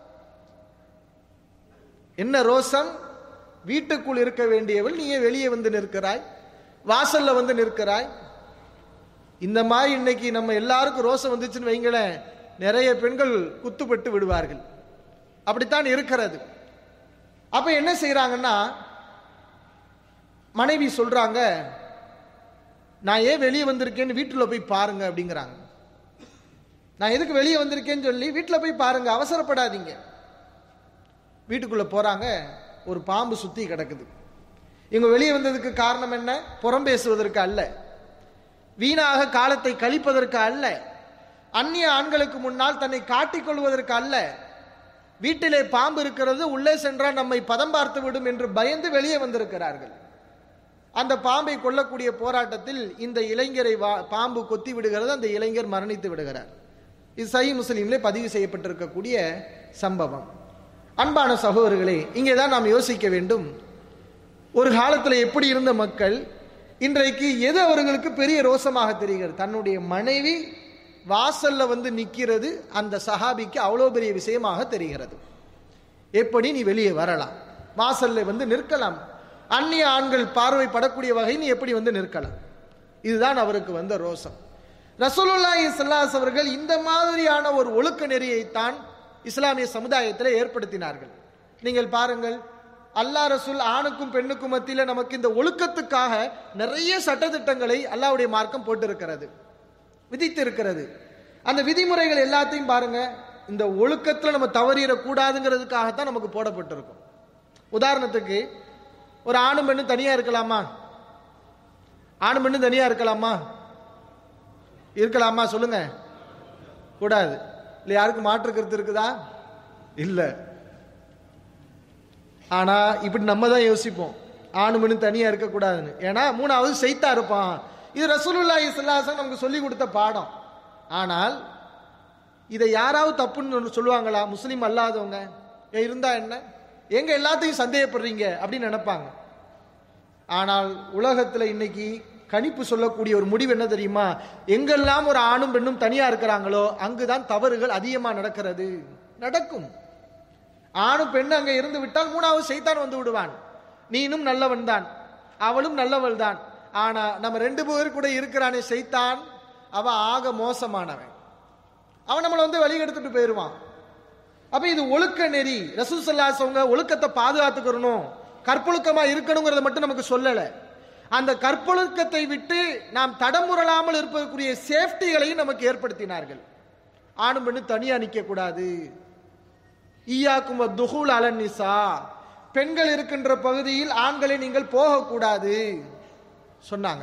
என்ன ரோசம் வீட்டுக்குள் இருக்க வேண்டியவள் நீயே வெளியே வந்து நிற்கிறாய் வாசல்ல வந்து நிற்கிறாய் இந்த மாதிரி இன்னைக்கு நம்ம எல்லாருக்கும் ரோசம் வந்துச்சுன்னு வைங்களேன் நிறைய பெண்கள் குத்துப்பட்டு விடுவார்கள் அப்படித்தான் இருக்கிறது அப்ப என்ன செய்யறாங்கன்னா மனைவி சொல்றாங்க நான் ஏன் வெளியே வந்திருக்கேன்னு வீட்டுல போய் பாருங்க அப்படிங்கிறாங்க நான் எதுக்கு வெளியே வந்திருக்கேன்னு சொல்லி வீட்டில் போய் பாருங்க அவசரப்படாதீங்க வீட்டுக்குள்ள போறாங்க ஒரு பாம்பு சுத்தி கிடக்குது இவங்க வெளியே வந்ததுக்கு காரணம் என்ன புறம் பேசுவதற்கு அல்ல வீணாக காலத்தை கழிப்பதற்கு அல்ல அந்நிய ஆண்களுக்கு முன்னால் தன்னை காட்டிக்கொள்வதற்கு அல்ல வீட்டிலே பாம்பு இருக்கிறது உள்ளே சென்றால் நம்மை பதம் பார்த்து விடும் என்று பயந்து வெளியே வந்திருக்கிறார்கள் அந்த பாம்பை கொல்லக்கூடிய போராட்டத்தில் இந்த இளைஞரை வா- பாம்பு கொத்தி விடுகிறது அந்த இளைஞர் மரணித்து விடுகிறார் இது சை முஸ்லீம்ல பதிவு செய்யப்பட்டிருக்கக்கூடிய சம்பவம் அன்பான சகோதரர்களே இங்கே தான் நாம் யோசிக்க வேண்டும் ஒரு காலத்தில் எப்படி இருந்த மக்கள் இன்றைக்கு எது அவர்களுக்கு பெரிய ரோசமாக தெரிகிறது தன்னுடைய மனைவி வாசல்ல வந்து நிற்கிறது அந்த சஹாபிக்கு அவ்வளோ பெரிய விஷயமாக தெரிகிறது எப்படி நீ வெளியே வரலாம் வாசல்ல வந்து நிற்கலாம் அந்நிய ஆண்கள் பார்வை படக்கூடிய வகை நீ எப்படி வந்து நிற்கலாம் இதுதான் அவருக்கு வந்த ரோசம் ரசூலுல்லாஹி ஸல்லல்லாஹு அவர்கள் இந்த மாதிரியான ஒரு ஒழுக்க நெறியைத்தான் இஸ்லாமிய சமுதாயத்தில் ஏற்படுத்தினார்கள் நீங்கள் பாருங்கள் அல்லாஹ் ரசூல் ஆணுக்கும் பெண்ணுக்கும் மத்தியில் நமக்கு இந்த ஒழுக்கத்துக்காக நிறைய சட்டதிட்டங்களை அல்லாஹ்வுடைய மார்க்கம் போட்டிருக்கிறது விதித்திருக்கிறது அந்த விதிமுறைகள் எல்லாத்தையும் பாருங்க இந்த ஒழுக்கத்தில் நம்ம தவறிடக்கூடாதுங்கிறதுக்காகத்தான் நமக்கு போடப்பட்டிருக்கும் உதாரணத்துக்கு ஒரு ஆணும் பெண்ணும் தனியா இருக்கலாமா ஆணும் பெண்ணும் தனியா இருக்கலாமா இருக்கலாமா சொல்லுங்க கூடாது இல்லை யாருக்கு மாற்று கருத்து இருக்குதா இல்ல ஆனா இப்படி நம்ம தான் யோசிப்போம் ஆணும் பெண்ணும் தனியா இருக்கக்கூடாதுன்னு ஏன்னா மூணாவது செய்தா இருப்பான் இது ரசூலுல்லாஹி ஸல்லல்லாஹு நமக்கு சொல்லி கொடுத்த பாடம் ஆனால் இதை யாராவது தப்புன்னு சொல்லுவாங்களா முஸ்லீம் அல்லாதவங்க ஏன் இருந்தா என்ன எங்க எல்லாத்தையும் சந்தேகப்படுறீங்க அப்படின்னு நினைப்பாங்க ஆனால் உலகத்துல இன்னைக்கு கணிப்பு சொல்லக்கூடிய ஒரு முடிவு என்ன தெரியுமா எங்கெல்லாம் ஒரு ஆணும் பெண்ணும் தனியா இருக்கிறாங்களோ அங்குதான் தவறுகள் அதிகமா நடக்கிறது நடக்கும் ஆணும் பெண்ணு அங்க இருந்து விட்டால் மூணாவது சைத்தான் வந்து விடுவான் நீனும் நல்லவன் தான் அவளும் நல்லவள் தான் ஆனா நம்ம ரெண்டு பேர் கூட இருக்கிறானே சைத்தான் அவன் ஆக மோசமானவன் அவன் நம்மளை வந்து வழி எடுத்துட்டு போயிருவான் அப்ப இது ஒழுக்க நெறி ரசூசல்லாசவங்க ஒழுக்கத்தை பாதுகாத்துக்கிறணும் கற்பொழுக்கமா இருக்கணுங்கிறத மட்டும் நமக்கு சொல்லல அந்த கற்பொழுக்கத்தை விட்டு நாம் தடமுறலாமல் இருப்பதற்குரிய சேஃப்டிகளையும் நமக்கு ஏற்படுத்தினார்கள் ஆணும் பெண்ணு தனியா நிக்க கூடாது ஈயாக்கும் துகுல் அலன்னிசா பெண்கள் இருக்கின்ற பகுதியில் ஆண்களை நீங்கள் போகக்கூடாது சொன்னாங்க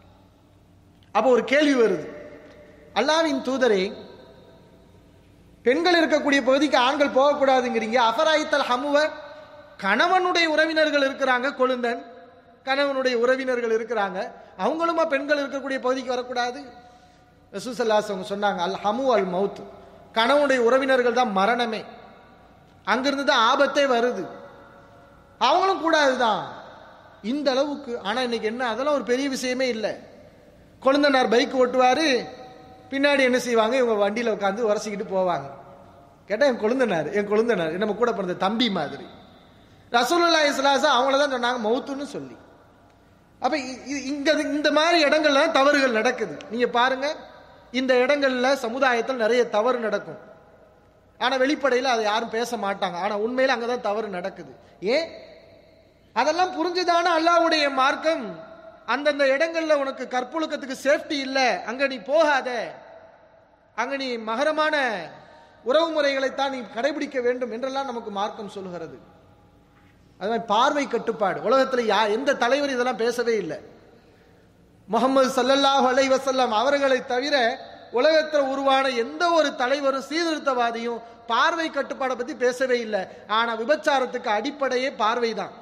அப்போ ஒரு கேள்வி வருது அல்லாவின் தூதரே பெண்கள் இருக்கக்கூடிய பகுதிக்கு ஆண்கள் போகக்கூடாதுங்கிறீங்க அபராயித்தல் ஹமுவ கணவனுடைய உறவினர்கள் இருக்கிறாங்க கொழுந்தன் கணவனுடைய உறவினர்கள் இருக்கிறாங்க அவங்களுமா பெண்கள் இருக்கக்கூடிய பகுதிக்கு வரக்கூடாது ரசூசல்லாஸ் அவங்க சொன்னாங்க அல் ஹமு அல் மவுத் கணவனுடைய உறவினர்கள் தான் மரணமே அங்கிருந்து தான் ஆபத்தே வருது அவங்களும் கூடாதுதான் இந்த அளவுக்கு ஆனா இன்னைக்கு என்ன அதெல்லாம் ஒரு பெரிய விஷயமே இல்லை கொழுந்தனார் பைக் ஓட்டுவாரு பின்னாடி என்ன செய்வாங்க இவங்க வண்டியில உட்காந்து உரசிக்கிட்டு போவாங்க கேட்டா என் கொழுந்தனார் என் கொழுந்தனார் நம்ம கூட பிறந்த தம்பி மாதிரி ரசூலுல்லா இஸ்லாசா அவங்கள தான் சொன்னாங்க மௌத்துன்னு சொல்லி அப்ப இ- இ- இங்க இந்த மாதிரி இடங்கள்ல தான் தவறுகள் நடக்குது நீங்க பாருங்க இந்த இடங்கள்ல சமுதாயத்தில் நிறைய தவறு நடக்கும் ஆனா வெளிப்படையில் அதை யாரும் பேச மாட்டாங்க ஆனா உண்மையில அங்கதான் தவறு நடக்குது ஏன் அதெல்லாம் புரிஞ்சுதானே அல்லாஹ்வுடைய மார்க்கம் அந்தந்த இடங்கள்ல உனக்கு கற்பொழுக்கத்துக்கு சேஃப்டி இல்ல அங்க நீ போகாத அங்க நீ மகரமான உறவு முறைகளைத்தான் நீ கடைபிடிக்க வேண்டும் என்றெல்லாம் நமக்கு மார்க்கம் சொல்லுகிறது அது மாதிரி பார்வை கட்டுப்பாடு உலகத்துல யா எந்த தலைவர் இதெல்லாம் பேசவே இல்லை முகமது சல்லல்லாஹு அலைஹி வஸல்லம் அவர்களை தவிர உலகத்தில் உருவான எந்த ஒரு தலைவரும் சீர்திருத்தவாதியும் பார்வை கட்டுப்பாடை பத்தி பேசவே இல்லை ஆனா விபச்சாரத்துக்கு அடிப்படையே பார்வை தான்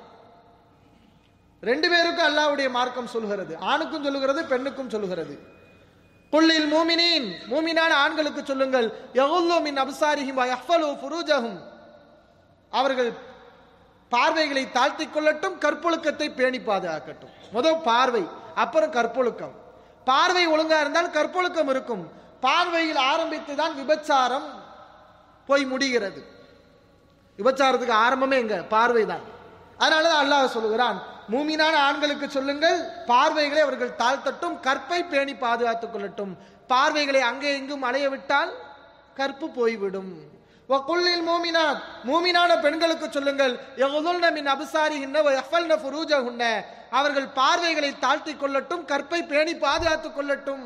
ரெண்டு பேருக்கும் அல்லாஹ்வுடைய மார்க்கம் சொல்கிறது ஆணுக்கும் சொல்லுகிறது பெண்ணுக்கும் சொல்லுகிறது புள்ளில் மூமினின் மூமினான ஆண்களுக்கு சொல்லுங்கள் யகுல்லு மின் அப்சாரிஹிம் வயஃபலு ஃபுரூஜஹும் அவர்கள் பார்வைகளை தாழ்த்திக் கொள்ளட்டும் கற்பொழுக்கத்தை பேணி பாதுகாக்கட்டும் முதல் பார்வை அப்புறம் கற்பொழுக்கம் பார்வை ஒழுங்கா இருந்தால் கற்பொழுக்கம் இருக்கும் பார்வையில் ஆரம்பித்து தான் விபச்சாரம் போய் முடிகிறது விபச்சாரத்துக்கு ஆரம்பமே எங்க பார்வை தான் அதனாலதான் அல்லாஹ் சொல்லுகிறான் மூமினான ஆண்களுக்கு சொல்லுங்கள் பார்வைகளை அவர்கள் தாழ்த்தட்டும் கற்பை பேணி பாதுகாத்துக் கொள்ளட்டும் பார்வைகளை அங்கே இங்கும் அலைய விட்டால் கற்பு போய்விடும் வக்குல்லில் மூமினாத் மூமினான பெண்களுக்கு சொல்லுங்கள் யகுதுல்ன மின் அபசாரிஹின்ன வ யஃபல்ன ஃபுரூஜஹுன்ன அவர்கள் பார்வைகளை தாழ்த்திக் கொள்ளட்டும் கற்பை பேணி பாதுகாத்துக் கொள்ளட்டும்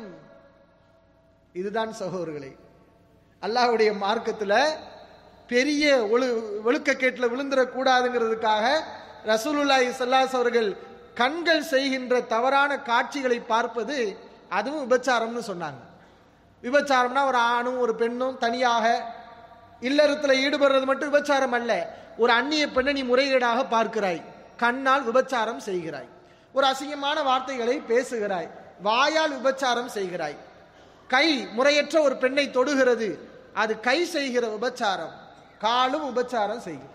இதுதான் சகோதரர்களே அல்லாஹ்வுடைய மார்க்கத்துல பெரிய ஒழு ஒழுக்கக்கேட்டில் விழுந்துடக்கூடாதுங்கிறதுக்காக ரசூலுல்லாஹி ஸல்லல்லாஹு அவர்கள் கண்கள் செய்கின்ற தவறான காட்சிகளை பார்ப்பது அதுவும் விபச்சாரம்னு சொன்னாங்க விபச்சாரம்னா ஒரு ஆணும் ஒரு பெண்ணும் தனியாக இல்லறத்தில் ஈடுபடுறது மட்டும் விபச்சாரம் அல்ல ஒரு அந்நிய பெண்ணை நீ முறைகேடாக பார்க்கிறாய் கண்ணால் விபச்சாரம் செய்கிறாய் ஒரு அசிங்கமான வார்த்தைகளை பேசுகிறாய் வாயால் விபச்சாரம் செய்கிறாய் கை முறையற்ற ஒரு பெண்ணை தொடுகிறது அது கை செய்கிற விபச்சாரம் காலும் விபச்சாரம் செய்கிறது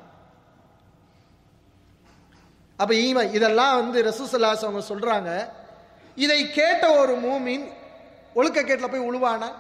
அப்ப ஈமை இதெல்லாம் வந்து ரசூசல்லாஸ் அவங்க சொல்றாங்க இதை கேட்ட ஒரு மூமின் ஒழுக்க கேட்டில் போய் உழுவானா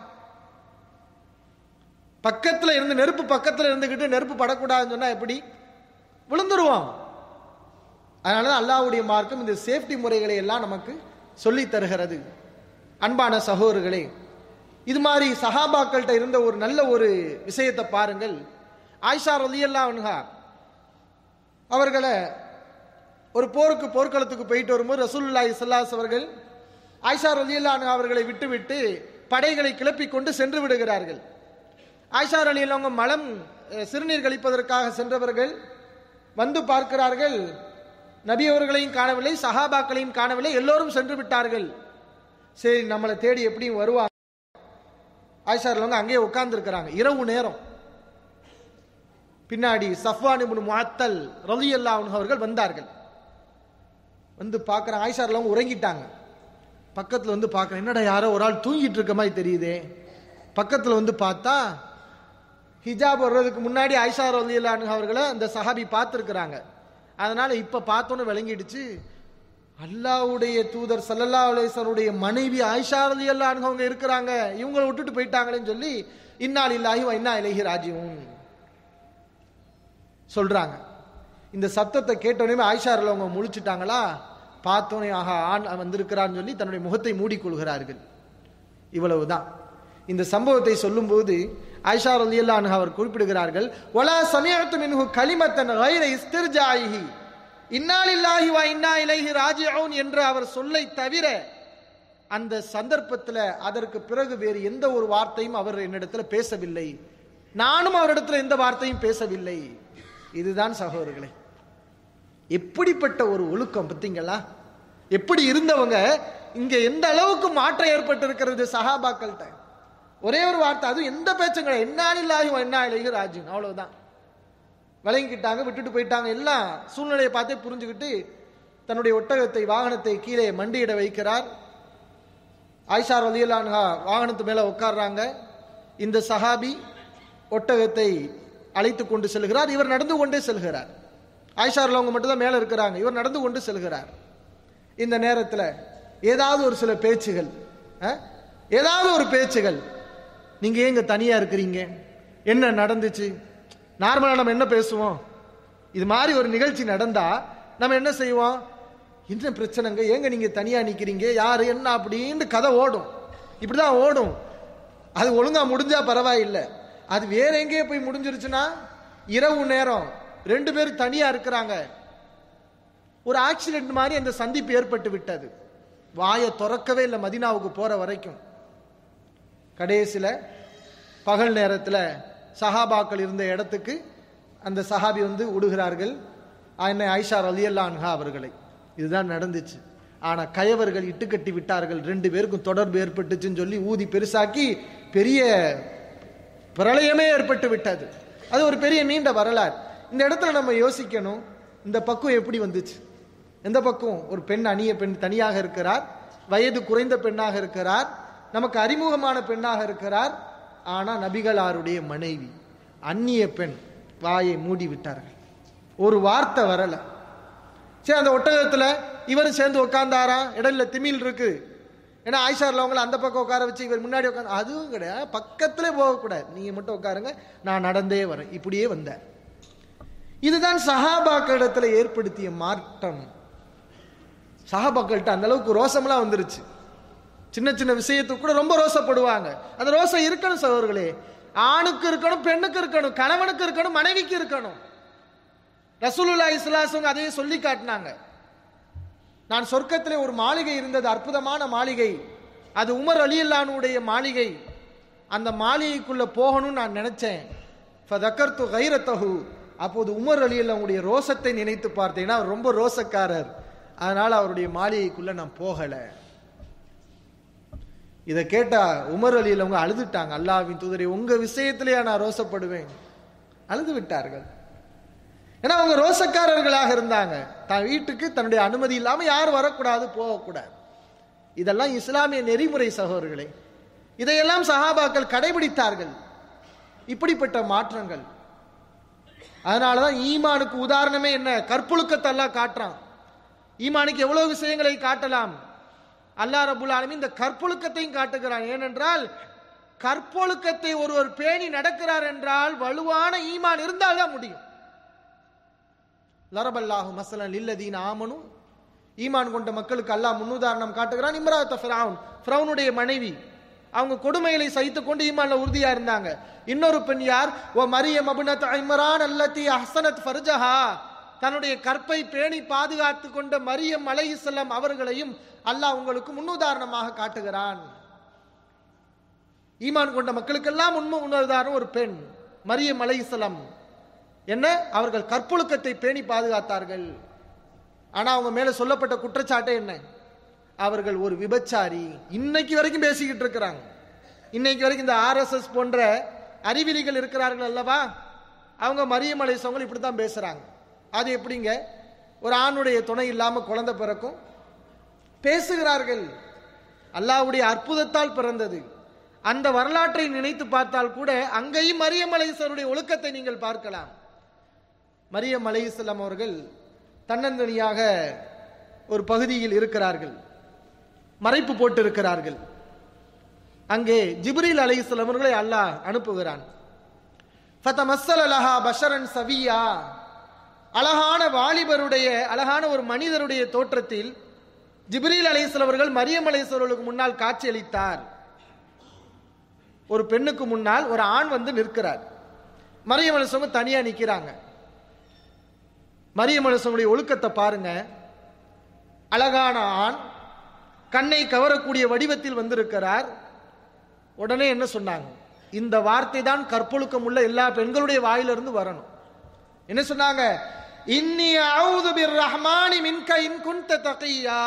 பக்கத்துல இருந்து நெருப்பு பக்கத்துல இருந்துகிட்டு நெருப்பு படக்கூடாதுன்னு சொன்னா எப்படி விழுந்துருவான் அதனாலதான் அல்லாஹ்வுடைய மார்க்கம் இந்த சேஃப்டி முறைகளை எல்லாம் நமக்கு சொல்லி தருகிறது அன்பான சகோதரர்களே இது மாதிரி சஹாபாக்கள்கிட்ட இருந்த ஒரு நல்ல ஒரு விஷயத்தை பாருங்கள் ஆயிஷா ரலியல்லா அன்ஹா அவர்களை ஒரு போருக்கு போர்க்களத்துக்கு போயிட்டு வரும்போது ரசூலுல்லாஹி ஸல்லல்லாஹு அவர்கள் ஆயிஷா ரலியல்லா அன்ஹா அவர்களை விட்டுவிட்டு படைகளை கிளப்பிக் கொண்டு சென்று விடுகிறார்கள் ஆயிஷா ரலியல்லா அவங்க மலம் அஹ், சிறுநீர் கழிப்பதற்காக சென்றவர்கள் வந்து பார்க்கிறார்கள் நபி அவர்களையும் காணவில்லை சஹாபாக்களையும் காணவில்லை எல்லோரும் சென்று விட்டார்கள் சரி நம்மளை தேடி எப்படியும் வருவாங்க ஆயிஷா ரலியல்லாஹு அங்கேயே உட்கார்ந்து இருக்கிறாங்க இரவு நேரம் பின்னாடி சஃப்வான் இப்னு முஅத்தல் ரலியல்லாஹு அன்ஹு அவர்கள் வந்தார்கள் வந்து பார்க்குறாங்க ஆயிஷா ரலியல்லாஹு உறங்கிட்டாங்க பக்கத்தில் வந்து பார்க்குறேன் என்னடா யாரோ ஒரு ஆள் தூங்கிட்டு இருக்க மாதிரி தெரியுதே பக்கத்தில் வந்து பார்த்தா ஹிஜாப் வர்றதுக்கு முன்னாடி ஆயிஷா ரலியல்லாஹு அன்ஹு அவர்களை அந்த சஹாபி பார்த்துருக்குறாங்க அதனால இப்ப பார்த்தோன்னு விளங்கிடுச்சு அல்லாஹ்வுடைய தூதர் ஸல்லல்லாஹு அலைஹி வஸல்லுடைய மனைவி ஆயிஷா ரலியல்லாஹு அன்ஹு அவங்க இருக்கிறாங்க இவங்களை விட்டுட்டு போயிட்டாங்களேன்னு சொல்லி இன்னா லில்லாஹி வ இன்னா இலைஹி ராஜிஊன் சொல்றாங்க இந்த சத்தத்தை கேட்டோடனே ஆயிஷா ரலியல்லாஹு அவங்க முழிச்சிட்டாங்களா பார்த்தோன்னே ஆஹா ஆண் வந்திருக்கிறான்னு சொல்லி தன்னுடைய முகத்தை மூடிக்கொள்கிறார்கள் இவ்வளவுதான் இந்த சம்பவத்தை சொல்லும்போது ஆயிஷா ரலியல்லாஹு அன்ஹா அவர் குறிப்பிடுகிறார்கள் வலா சமிஅத்து மின்ஹு கலிமத்தன் கைர இஸ்திர்ஜாயிஹி இன்னா லில்லாஹி வ இன்னா இலைஹி ராஜிஊன் என்ற அவர் சொல்லை தவிர அந்த சந்தர்ப்பத்தில் அதற்கு பிறகு வேறு எந்த ஒரு வார்த்தையும் அவர் என்னிடத்துல பேசவில்லை நானும் அவரிடத்துல எந்த வார்த்தையும் பேசவில்லை இதுதான் சகோதரர்களே எப்படிப்பட்ட ஒரு ஒழுக்கம் பார்த்தீங்களா எப்படி இருந்தவங்க இங்க எந்த அளவுக்கு மாற்றம் ஏற்பட்டு இருக்கிறது சஹாபாக்கள்கிட்ட ஒரே ஒரு வார்த்தை அதுவும் எந்த பேச்சும் கிடையாது என்னாலில்லாஹி என்ன இலைஹி ராஜின் அவ்வளவுதான் விளங்கிக்கிட்டாங்க விட்டுட்டு போயிட்டாங்க எல்லாம் சூழ்நிலையை பார்த்தே புரிஞ்சுக்கிட்டு தன்னுடைய ஒட்டகத்தை வாகனத்தை கீழே மண்டியிட வைக்கிறார் ஆயிஷா ரலியல்லான்ஹா வாகனத்து மேல உட்கார்றாங்க இந்த சஹாபி ஒட்டகத்தை அழைத்து கொண்டு செல்கிறார் இவர் நடந்து கொண்டே செல்கிறார் ஆயிஷா அவங்க மட்டும் தான் மேல இருக்கிறாங்க இவர் நடந்து கொண்டு செல்கிறார் இந்த நேரத்தில் ஏதாவது ஒரு சில பேச்சுகள் அஹ், ஏதாவது ஒரு பேச்சுகள் நீங்க ஏங்க தனியா இருக்கிறீங்க என்ன நடந்துச்சு நார்மலா நம்ம என்ன பேசுவோம் இது மாதிரி ஒரு நிகழ்ச்சி நடந்தா நம்ம என்ன செய்வோம் என்ன பிரச்சனைங்க ஏங்க நீங்க தனியா நிக்கிறீங்க யாரு என்ன அப்படின்னு கதை ஓடும் இப்படிதான் ஓடும் அது ஒழுங்கா முடிஞ்சா பரவாயில்லை அது வேற எங்கேயே போய் முடிஞ்சிருச்சுன்னா இரவு நேரம் ரெண்டு பேரும் தனியா இருக்கிறாங்க ஒரு ஆக்சிடென்ட் மாதிரி அந்த சந்திப்பு ஏற்பட்டு விட்டது வாயை திறக்கவே இல்லை மதினாவுக்கு போற வரைக்கும் கடைசியில பகல் நேரத்தில் சஹாபாக்கள் இருந்த இடத்துக்கு அந்த சஹாபி வந்து விடுகிறார்கள் என்னை ஐஷா ரலியல்லான்ஹா அவர்களை இதுதான் நடந்துச்சு ஆனா கயவர்கள் இட்டுக்கட்டி விட்டார்கள் ரெண்டு பேருக்கும் தொடர்பு ஏற்பட்டுச்சுன்னு சொல்லி ஊதி பெருசாக்கி பெரிய பிரளயமே ஏற்பட்டு விட்டது அது ஒரு பெரிய நீண்ட வரலாறு இந்த இடத்துல நம்ம யோசிக்கணும் இந்த பக்குவம் எப்படி வந்துச்சு எந்த பக்கம் ஒரு பெண் அந்நிய பெண் தனியாக இருக்கிறார் வயது குறைந்த பெண்ணாக இருக்கிறார் நமக்கு அறிமுகமான பெண்ணாக இருக்கிறார் ஆனா நபிகளாருடைய மனைவி அந்நிய பெண் வாயை மூடி விட்டார்கள் ஒரு வார்த்தை வரல சரி அந்த ஒட்டகத்துல இவரும் சேர்ந்து உட்கார்ந்தாரா இடையில திமில் இருக்கு ஏன்னா ஆயிஷாரில் அவங்கள அந்த பக்கம் உட்கார வச்சு இவர் முன்னாடி உட்காந்து அதுவும் கிடையாது பக்கத்துல போகக்கூடாது நீங்க மட்டும் உட்காருங்க நான் நடந்தே வரேன் இப்படியே வந்தேன் இதுதான் சஹாபாக்களிடத்துல ஏற்படுத்திய மாற்றம் சஹாபாக்கள்கிட்ட அந்த அளவுக்கு ரோசமெல்லாம் வந்துருச்சு சின்ன சின்ன விஷயத்துக்கு கூட ரொம்ப ரோசப்படுவாங்க அந்த ரோசம் இருக்கணும் சகோதரர்களே ஆணுக்கு இருக்கணும் பெண்ணுக்கு இருக்கணும் கணவனுக்கு இருக்கணும் மனைவிக்கு இருக்கணும் ரசூலுல்லா இஸ்லாசவங்க அதையே சொல்லி காட்டினாங்க நான் சொர்க்கத்திலே ஒரு மாளிகை இருந்தது அற்புதமான மாளிகை அது உமர் அலியல்லானுடைய மாளிகை அந்த மாளிகைக்குள்ள போகணும்னு நான் நினைச்சேன் ஃபதக்கர்த்து கைரத்தஹு அப்போது உமர் அலியல்லாவுடைய ரோசத்தை நினைத்து பார்த்தேன் அவர் ரொம்ப ரோசக்காரர் அதனால அவருடைய மாளிகைக்குள்ள நான் போகல இதை கேட்டா உமர் அலியில் அவங்க அழுதுட்டாங்க அல்லாவின் தூதரை உங்க விஷயத்திலேயே நான் ரோசப்படுவேன் அழுது விட்டார்கள் ஏன்னா அவங்க ரோசக்காரர்களாக இருந்தாங்க தன் வீட்டுக்கு தன்னுடைய அனுமதி இல்லாம யாரும் வரக்கூடாது போகக்கூடாது இதெல்லாம் இஸ்லாமிய நெறிமுறை சகோதரர்களே இதையெல்லாம் சஹாபாக்கள் கடைபிடித்தார்கள் இப்படிப்பட்ட மாற்றங்கள் அதனாலதான் ஈமானுக்கு உதாரணமே என்ன கற்புழுக்கத்தெல்லாம் காட்டுறான் ஈமானுக்கு எவ்வளவு விஷயங்களை காட்டலாம் அல்லாஹ் ரபுல் ஆலமீன் இந்த கற்பொழுக்கத்தையும் காட்டுகிறான் ஏனென்றால் கற்பொழுக்கத்தை ஒருவர் பேணி நடக்கிறார் என்றால் வலுவான ஈமான் இருந்தால் தான் முடியும் லரபல்லாஹு மசலன் இல்லதீன் ஆமனும் ஈமான் கொண்ட மக்களுக்கு அல்லாஹ் முன்னுதாரணம் காட்டுகிறான் இம்ராத்த ஃபிரவுன் ஃபிரவுனுடைய மனைவி அவங்க கொடுமைகளை சகித்துக் கொண்டு ஈமான்ல உறுதியா இருந்தாங்க இன்னொரு பெண் யார் ஓ மரியம் அபுனத் இம்ரான் அல்லத்தி அஹ்சனத் ஃபர்ஜஹா தன்னுடைய கற்பை பேணி பாதுகாத்து கொண்ட மரியம் அலைஹிஸ்ஸலாம் அவர்களையும் அல்லாஹ் உங்களுக்கு முன்னுதாரணமாக காட்டுகிறான் ஈமான் கொண்ட மக்களுக்கெல்லாம் உண்மை முன்னுதாரணம் ஒரு பெண் மரியம் அலைஹிஸ்ஸலாம் என்ன அவர்கள் கற்பொழுக்கத்தை பேணி பாதுகாத்தார்கள் ஆனா அவங்க மேல சொல்லப்பட்ட குற்றச்சாட்டே என்ன அவர்கள் ஒரு விபச்சாரி இன்னைக்கு வரைக்கும் பேசிக்கிட்டு இருக்கிறாங்க இன்னைக்கு வரைக்கும் இந்த ஆர்எஸ்எஸ் போன்ற அறிவிலிகள் இருக்கிறார்கள் அல்லவா அவங்க மரியம் அலைசவங்க இப்படி தான் பேசுறாங்க அது எப்படிங்க ஒரு ஆணுடைய துணை இல்லாம குழந்தை பிறக்கும் பேசுகிறார்கள் அல்லாஹ்வுடைய அற்புதத்தால் பிறந்தது அந்த வரலாற்றை நினைத்து பார்த்தால் கூட அங்கேயும் மரியம் அலைசருடைய ஒழுக்கத்தை நீங்கள் பார்க்கலாம் மரியம் அலைஹிஸ்ஸலாம் அவர்கள் தன்னந்தனியாக ஒரு பகுதியில் இருக்கிறார்கள் மறைப்பு போட்டு இருக்கிறார்கள் அங்கே ஜிப்ரீல் அலைஹிஸ்ஸலாம் அவர்களை அல்லாஹ் அனுப்புகிறான் ஃபதமஸ்ஸல லஹா பஷரன் சவியா அழகான வாலிபருடைய அழகான ஒரு மனிதருடைய தோற்றத்தில் ஜிப்ரீல் அலைஹிஸ்ஸலாம் அவர்கள் மரியம் அலைஹிஸ்ஸலாம் அவர்களுக்கு முன்னால் காட்சியளித்தார் ஒரு பெண்ணுக்கு முன்னால் ஒரு ஆண் வந்து நிற்கிறார் மரியம் அலைஹிஸ்ஸலாம் தனியா நிக்கிறாங்க மரியம் அலைஹிஸ்ஸலாமுடைய ஒழுக்கத்தை பாருங்க அழகான ஆண் கண்ணை கவரக்கூடிய வடிவத்தில் வந்திருக்கிறார் உடனே என்ன சொன்னாங்க இந்த வார்த்தை தான் கற்பொழுக்கம் உள்ள எல்லா பெண்களுடைய வாயிலிருந்து வரணும் என்ன சொன்னாங்க இன்னி அவுது பிர் ரஹ்மானி மின்க இன் குன்த தகியா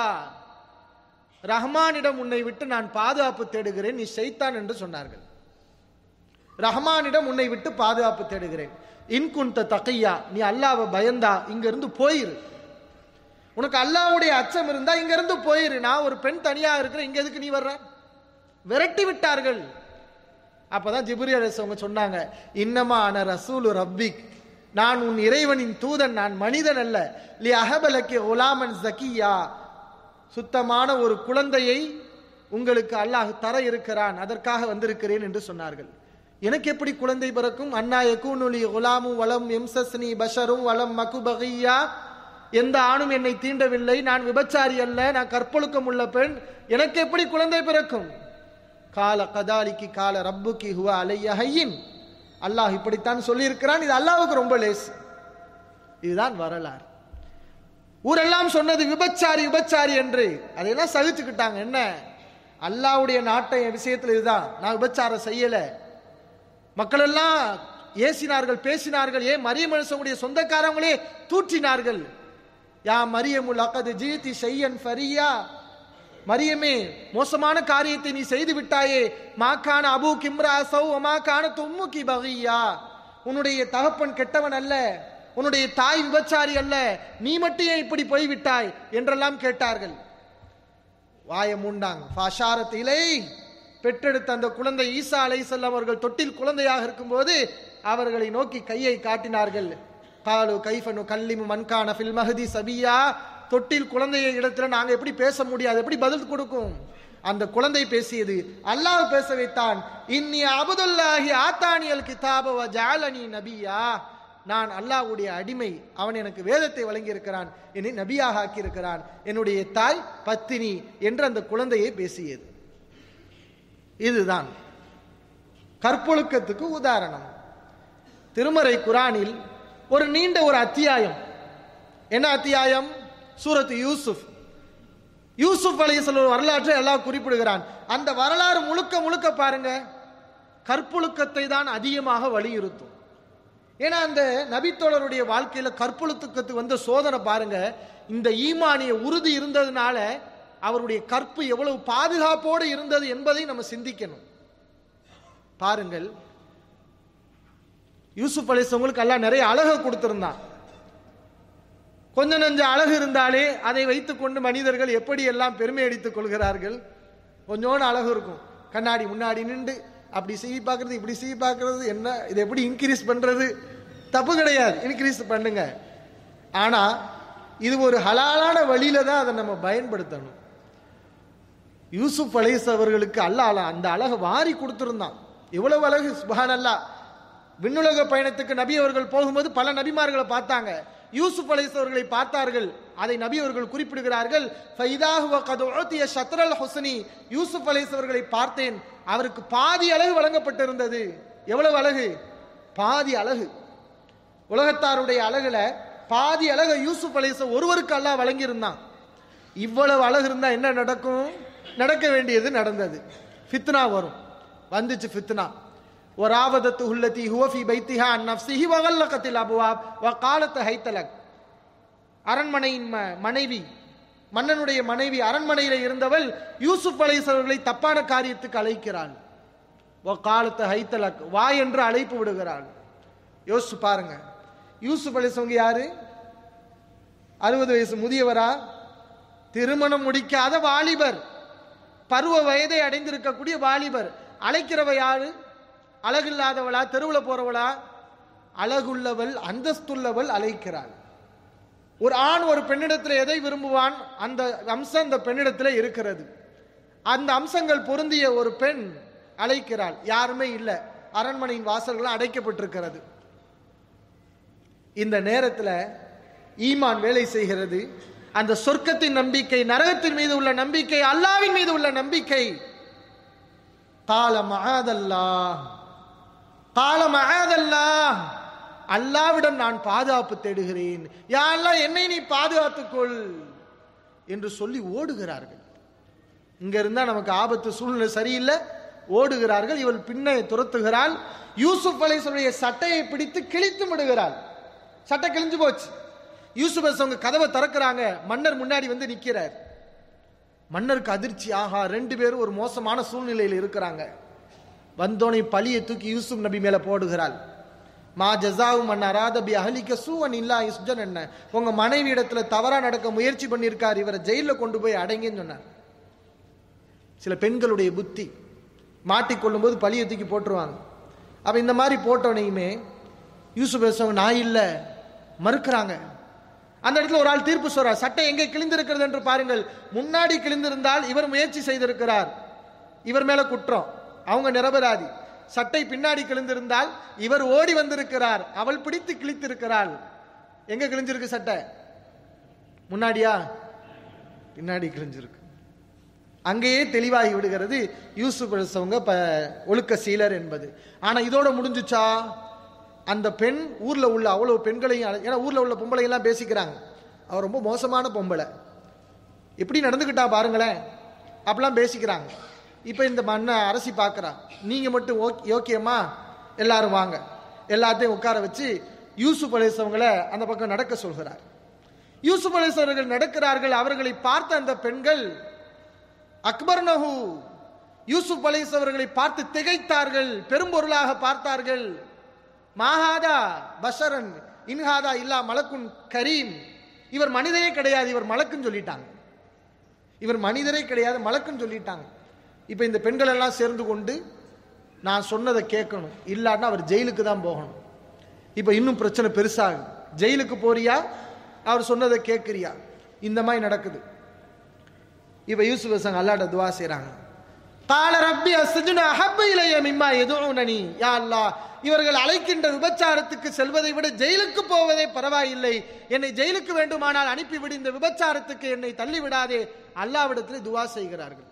ரஹ்மானிடம் உன்னை விட்டு நான் பாதுகாப்பு தேடுகிறேன் நீ செய்தான் என்று சொன்னார்கள் ரஹ்மானிடம் உன்னை விட்டு பாதுகாப்பு தேடுகிறேன் இன் குன்த தகையா நீ அல்லாவை பயந்தா இங்க இருந்து போயிரு உனக்கு அல்லாவுடைய அச்சம் இருந்தா இங்க இருந்து போயிரு நான் ஒரு பெண் தனியா இருக்கிறேன் இங்க எதுக்கு நீ வர்ற விரட்டி விட்டார்கள் அப்பதான் ஜிபுரி அவங்க சொன்னாங்க இன்னமா அன ரசூலு ரப்பிக் நான் உன் இறைவனின் தூதன் நான் மனிதன் அல்ல லி அஹபலக்கி உலாமன் ஜக்கியா சுத்தமான ஒரு குழந்தையை உங்களுக்கு அல்லாஹ் தர இருக்கிறான் அதற்காக வந்திருக்கிறேன் என்று சொன்னார்கள் எனக்கு எப்படி குழந்தை பிறக்கும் அண்ணா யகூனுலி குலாமும் வளம் எம்சஸ்னி பஷரும் வளம் மகுபகியா எந்த ஆணும் என்னை தீண்டவில்லை நான் விபச்சாரி அல்ல நான் கற்பொழுக்கம் உள்ள பெண் எனக்கு எப்படி குழந்தை பிறக்கும் கால கதாலிக்கு கால ரப்புக்கு ஹுவ அலைய ஹையின் அல்லாஹ் இப்படித்தான் சொல்லியிருக்கிறான் இது அல்லாஹ்வுக்கு ரொம்ப லேஸ் இதுதான் வரலாறு ஊரெல்லாம் சொன்னது விபச்சாரி விபச்சாரி என்று அதையெல்லாம் சகிச்சுக்கிட்டாங்க என்ன அல்லாஹ்வுடைய நாட்டை விஷயத்தில் இதுதான் நான் விபச்சாரம் செய்யல மக்கள் எல்லாம் ஏசினார்கள் பேசினார்கள் ஏன் மரிய மனுஷனுடைய சொந்தக்காரங்களே தூற்றினார்கள் யா மரியமுல் அகது ஜீதி செய்யன் ஃபரியா மரியமே மோசமான காரியத்தை நீ செய்து விட்டாயே மாக்கான அபு கிம்ரா சௌ மாக்கான தும்முகி பகியா உன்னுடைய தகப்பன் கெட்டவன் அல்ல உன்னுடைய தாய் விபச்சாரி அல்ல நீ மட்டும் ஏன் இப்படி போய்விட்டாய் என்றெல்லாம் கேட்டார்கள் வாய மூண்டாங்க ஃபாஷாரத்திலே பெற்றெடுத்த அந்த குழந்தை ஈசா அலைசல்லாம் அவர்கள் தொட்டில் குழந்தையாக இருக்கும்போது அவர்களை நோக்கி கையை காட்டினார்கள் காலு கைஃபனு கல்லிமு மன்கான ஃபில் மஹதி சபியா தொட்டில் குழந்தைய இடத்துல நாங்க எப்படி பேச முடியாது எப்படி பதில் கொடுக்கும் அந்த குழந்தை பேசியது அல்லாஹ் பேச வைத்தான் இன்னி அபுதுல்லாஹி ஆத்தானியல் கிதாப வ ஜஅலனி நபியா நான் அல்லாஹ்வுடைய அடிமை அவன் எனக்கு வேதத்தை வழங்கி இருக்கிறான் என்னை நபியாக ஆக்கியிருக்கிறான் என்னுடைய தாய் பத்தினி என்று அந்த குழந்தையை பேசியது இதுதான் கற்பொழுக்கத்துக்கு உதாரணம் திருமறை குரானில் ஒரு நீண்ட ஒரு அத்தியாயம் என்ன அத்தியாயம் சூரத்து யூசுப் யூசுப் அலைஹிஸ்ஸலாம் வரலாற்றை எல்லாம் குறிப்பிடுகிறான் அந்த வரலாறு முழுக்க முழுக்க பாருங்க கற்பொழுக்கத்தை தான் அதிகமாக வலியுறுத்தும் ஏன்னா அந்த நபித்தோழருடைய வாழ்க்கையில கற்பொழுக்கத்துக்கு வந்த சோதனை பாருங்க இந்த ஈமானிய உறுதி இருந்ததுனால அவருடைய கற்பு எவ்வளவு பாதுகாப்போடு இருந்தது என்பதை நம்ம சிந்திக்கணும் பாருங்கள் யூசுப் அலிசவங்களுக்கு எல்லாம் நிறைய அழகை கொடுத்திருந்தான் கொஞ்சம் நஞ்ச அழகு இருந்தாலே அதை வைத்துக்கொண்டு மனிதர்கள் எப்படி எல்லாம் பெருமை அடித்துக் கொள்கிறார்கள் கொஞ்சோண்டு அழகு இருக்கும் கண்ணாடி முன்னாடி நின்று அப்படி செய்ய பார்க்கறது இப்படி செய்ய பார்க்கறது என்ன இதை எப்படி இன்க்ரீஸ் பண்றது தப்பு கிடையாது இன்க்ரீஸ் பண்ணுங்க ஆனா இது ஒரு ஹலாலான வழியில தான் அதை நம்ம பயன்படுத்தணும் யூசுப் அலைஸ் அவர்களுக்கு அல்லாஹ் அந்த அழகை வாரி கொடுத்திருந்தான் எவ்வளவு அழகு சுபஹான் அல்லா விண்ணுலக பயணத்துக்கு நபி அவர்கள் போகும்போது பல நபிமார்களை பார்த்தாங்க யூசுப் அலைஸ் அவர்களை பார்த்தார்கள் அதை நபி அவர்கள் குறிப்பிடுகிறார்கள் ஃபைதாஹு வ கத் உஅதிய ஷத்ரல் ஹுஸ்னி யூசுப் அலைஸ் அவர்களை பார்த்தேன் அவருக்கு பாதி அழகு வழங்கப்பட்டிருந்தது எவ்வளவு அழகு பாதி அழகு உலகத்தாருடைய அழகுல பாதி அழகு யூசுப் அலைஸ் ஒருவருக்கு அல்லாஹ் வழங்கியிருந்தான் இவ்வளவு அழகு இருந்தா என்ன நடக்கும் நடக்க வேண்டியது நடந்தது ஃபித்னா வரும் வந்துச்சு ஃபித்னா وراودته التي هو في بيتها عن نفسه وغلقت الابواب وقالت هيت لك அரண்மனையின் ம- மனைவி மன்னனுடைய மனைவி அரண்மனையில இருந்தவள் யூசுப் அலைஹிஸ் அவர்களை தப்பான காரியத்துக்கு அழைக்கிறாள் காலத்தை ஹைத்தலக் வா என்று அழைப்பு விடுகிறாள் யோசிச்சு பாருங்க யூசுப் அலிசவங்க யாரு அறுபது வயசு முதியவரா திருமணம் முடிக்காத வாலிபர் பருவ வயதை அடைந்திருக்கக்கூடிய வாலிபர் அழைக்கிறவ யாரு அழகில்லாதவளா தெருவில் போறவளா அழகுள்ளவள் அந்தஸ்துள்ளவள் அழைக்கிறாள் ஒரு ஆண் ஒரு பெண்ணிடத்தில் எதை விரும்புவான் அந்த அம்சம் அந்த பெண்ணிடத்தில் இருக்கிறது அந்த அம்சங்கள் பொருந்திய ஒரு பெண் அழைக்கிறாள் யாருமே இல்லை அரண்மனையின் வாசல்கள் அடைக்கப்பட்டிருக்கிறது இந்த நேரத்தில் ஈமான் வேலை செய்கிறது அந்த சொர்க்கத்தின் நம்பிக்கை நரகத்தின் மீது உள்ள நம்பிக்கை அல்லாவின் மீது உள்ள நம்பிக்கை கால மகாதல்லா கால மகாதல்லா அல்லாவிடம் நான் பாதுகாப்பு தேடுகிறேன் யா அல்லாஹ் என்னை நீ பாதுகாத்துக்கொள் என்று சொல்லி ஓடுகிறார்கள் இங்க இருந்தா நமக்கு ஆபத்து சூழ்நிலை சரியில்லை ஓடுகிறார்கள் இவள் பின்னே துரத்துகிறாள் யூசுப் அலைஹிஸ்ஸலாமுடைய சட்டையை பிடித்து கிழித்து விடுகிறாள் சட்டை கிழிஞ்சு போச்சு யூசுப் அலைஹிஸ்ஸலாம் அவங்க கதவை திறக்கிறாங்க மன்னர் முன்னாடி வந்து நிக்கிறார் மன்னருக்கு அதிர்ச்சி ஆஹா ரெண்டு பேரும் ஒரு மோசமான சூழ்நிலையில் இருக்கிறாங்க வந்தோனை பழியை தூக்கி யூசுப் நபி மேல போடுகிறாள் மா ஜசாவு மன் அராத பி அஹலிக்க சூவன் இல்லா இஸ்ஜன் என்ன உங்க மனைவி இடத்துல தவறா நடக்க முயற்சி பண்ணியிருக்கார் இவரை ஜெயில கொண்டு போய் அடைங்கன்னு சொன்னார் சில பெண்களுடைய புத்தி மாட்டிக்கொள்ளும் போது பழியை தூக்கி போட்டுருவாங்க அப்ப இந்த மாதிரி போட்டோனையுமே யூசுப் பேசுவங்க நான் இல்லை மறுக்கிறாங்க அந்த இடத்துல ஒரு ஆள் தீர்ப்பு சொல்றார் சட்டை எங்கே கிழிந்திருக்கிறது என்று பாருங்கள் முன்னாடி கிழிந்திருந்தால் இவர் முயற்சி செய்திருக்கிறார் இவர் மேல குற்றம் அவங்க நிரபராதி சட்டை பின்னாடி கிழிந்திருந்தால் இவர் ஓடி வந்திருக்கிறார் அவள் பிடித்து கிழித்திருக்கிறாள் எங்க கிழிஞ்சிருக்கு சட்டை முன்னாடியா பின்னாடி கிழிஞ்சிருக்கு அங்கேயே தெளிவாகி விடுகிறது யூசுப் அலிசவங்க ப ஒழுக்க சீலர் என்பது ஆனா இதோட முடிஞ்சுச்சா அந்த பெண் ஊர்ல உள்ள அவ்வளவு பெண்களையும் அழை- ஏன்னா ஊர்ல உள்ள பொம்பளை எல்லாம் பேசிக்கிறாங்க அவ ரொம்ப மோசமான பொம்பளை எப்படி நடந்துக்கிட்டா பாருங்களேன் அப்படிலாம் பேசிக்கிறாங்க இப்போ இந்த மண்ணை அரசி பார்க்குறா நீங்க மட்டும் ஓக் யோக்கியமா எல்லாரும் வாங்க எல்லாத்தையும் உட்கார வச்சு யூசுப் அலிசவங்களை அந்த பக்கம் நடக்க சொல்கிறார் யூசுப் அலிஸ் அவர்கள் நடக்கிறார்கள் அவர்களை பார்த்த அந்த பெண்கள் அக்பர் நஹு யூசுப் அலைஸ் அவர்களை பார்த்து திகைத்தார்கள் பெரும்பொருளாக பார்த்தார்கள் மாஹாதா பஷரன் இன்ஹாதா இல்லா மலக்குன் கரீம் இவர் மனிதரே கிடையாது இவர் மலக்குன்னு சொல்லிட்டாங்க இவர் மனிதரே கிடையாது மலக்குன்னு சொல்லிட்டாங்க இப்போ இந்த பெண்கள் எல்லாம் சேர்ந்து கொண்டு நான் சொன்னதை கேட்கணும் இல்லாட்டினா அவர் ஜெயிலுக்கு தான் போகணும் இப்போ இன்னும் பிரச்சனை பெருசாகுது ஜெயிலுக்கு போறியா அவர் சொன்னதை கேட்குறியா இந்த மாதிரி நடக்குது இப்போ யூசுப் ஹசன் அல்லாட்ட துவா செய்கிறாங்க கால ரப்பி அஸ்ஜுன அஹப்ப இலைய மிம்மா எதுவுனனி யா அல்லாஹ் இவர்கள் அழைக்கின்ற விபச்சாரத்துக்கு செல்வதை விட ஜெயிலுக்கு போவதே பரவாயில்லை என்னை ஜெயிலுக்கு வேண்டுமானால் அனுப்பிவிடு இந்த விபச்சாரத்துக்கு என்னை தள்ளிவிடாதே அல்லாவிடத்தில் துவா செய்கிறார்கள்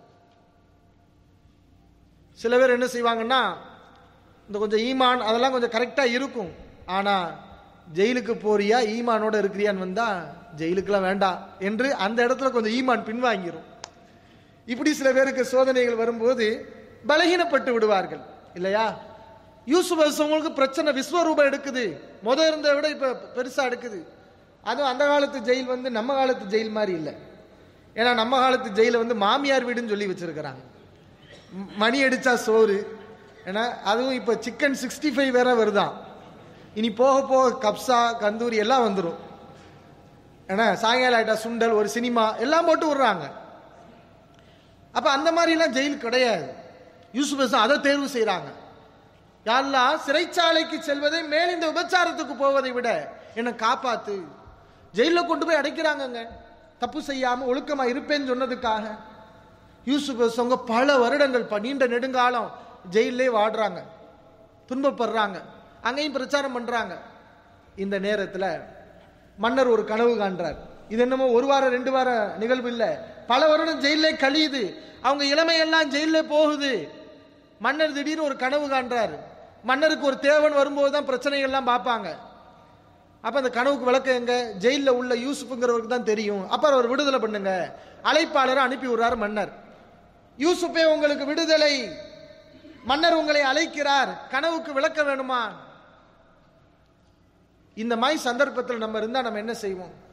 சில பேர் என்ன செய்வாங்கன்னா இந்த கொஞ்சம் ஈமான் அதெல்லாம் கொஞ்சம் கரெக்டாக இருக்கும் ஆனால் ஜெயிலுக்கு போறியா ஈமானோட இருக்கிறியான்னு வந்தா ஜெயிலுக்குலாம் வேண்டாம் என்று அந்த இடத்துல கொஞ்சம் ஈமான் பின்வாங்கிரும் இப்படி சில பேருக்கு சோதனைகள் வரும்போது பலகீனப்பட்டு விடுவார்கள் இல்லையா யூசுப் அவங்களுக்கு பிரச்சனை விஸ்வரூபம் எடுக்குது முத இருந்ததை விட இப்ப பெருசா எடுக்குது அதுவும் அந்த காலத்து ஜெயில் வந்து நம்ம காலத்து ஜெயில் மாதிரி இல்லை ஏன்னா நம்ம காலத்து ஜெயில வந்து மாமியார் வீடுன்னு சொல்லி வச்சிருக்கிறாங்க ம், மணி அடிச்சா சோறு ஏன்னா அதுவும் இப்போ சிக்கன் சிக்ஸ்டி ஃபைவ் வேற வருதான் இனி போக போக கப்சா கந்தூரி எல்லாம் வந்துடும் ஏன்னா சாயங்காலம் ஆயிட்டா சுண்டல் ஒரு சினிமா எல்லாம் போட்டு விடுறாங்க அப்ப அந்த மாதிரிலாம் ஜெயில் கிடையாது யூசுப் ஹசன் அதை தேர்வு செய்றாங்க யாரெல்லாம் சிறைச்சாலைக்கு செல்வதை மேல் இந்த விபச்சாரத்துக்கு போவதை விட என்னை காப்பாத்து ஜெயிலில் கொண்டு போய் அடைக்கிறாங்கங்க தப்பு செய்யாம ஒழுக்கமா இருப்பேன்னு சொன்னதுக்காக யூசுப் ஹசங்க பல வருடங்கள் ப- நீண்ட நெடுங்காலம் ஜெயிலே வாடுறாங்க துன்பப்படுறாங்க அங்கேயும் பிரச்சாரம் பண்றாங்க இந்த நேரத்துல மன்னர் ஒரு கனவு காண்றார் இது என்னமோ ஒரு வாரம் ரெண்டு வார நிகழ்வு இல்ல பல வருடம் ஜெயிலே கழியுது அவங்க இளமையெல்லாம் ஜெயிலே போகுது மன்னர் திடீர்னு ஒரு கனவு காண்றாரு மன்னருக்கு ஒரு தேவன் வரும்போது தான் பிரச்சனைகள்லாம் பார்ப்பாங்க அப்ப அந்த கனவுக்கு விளக்கம் எங்க ஜெயில்ல உள்ள யூசுப்புங்கிறவருக்கு தான் தெரியும் அப்ப அவர் விடுதலை பண்ணுங்க அழைப்பாளரை அனுப்பி விடுறாரு மன்னர் யூசுப்பே உங்களுக்கு விடுதலை மன்னர் உங்களை அழைக்கிறார் கனவுக்கு விளக்க வேணுமா இந்த மாதிரி சந்தர்ப்பத்தில் நம்ம இருந்தா நம்ம என்ன செய்வோம்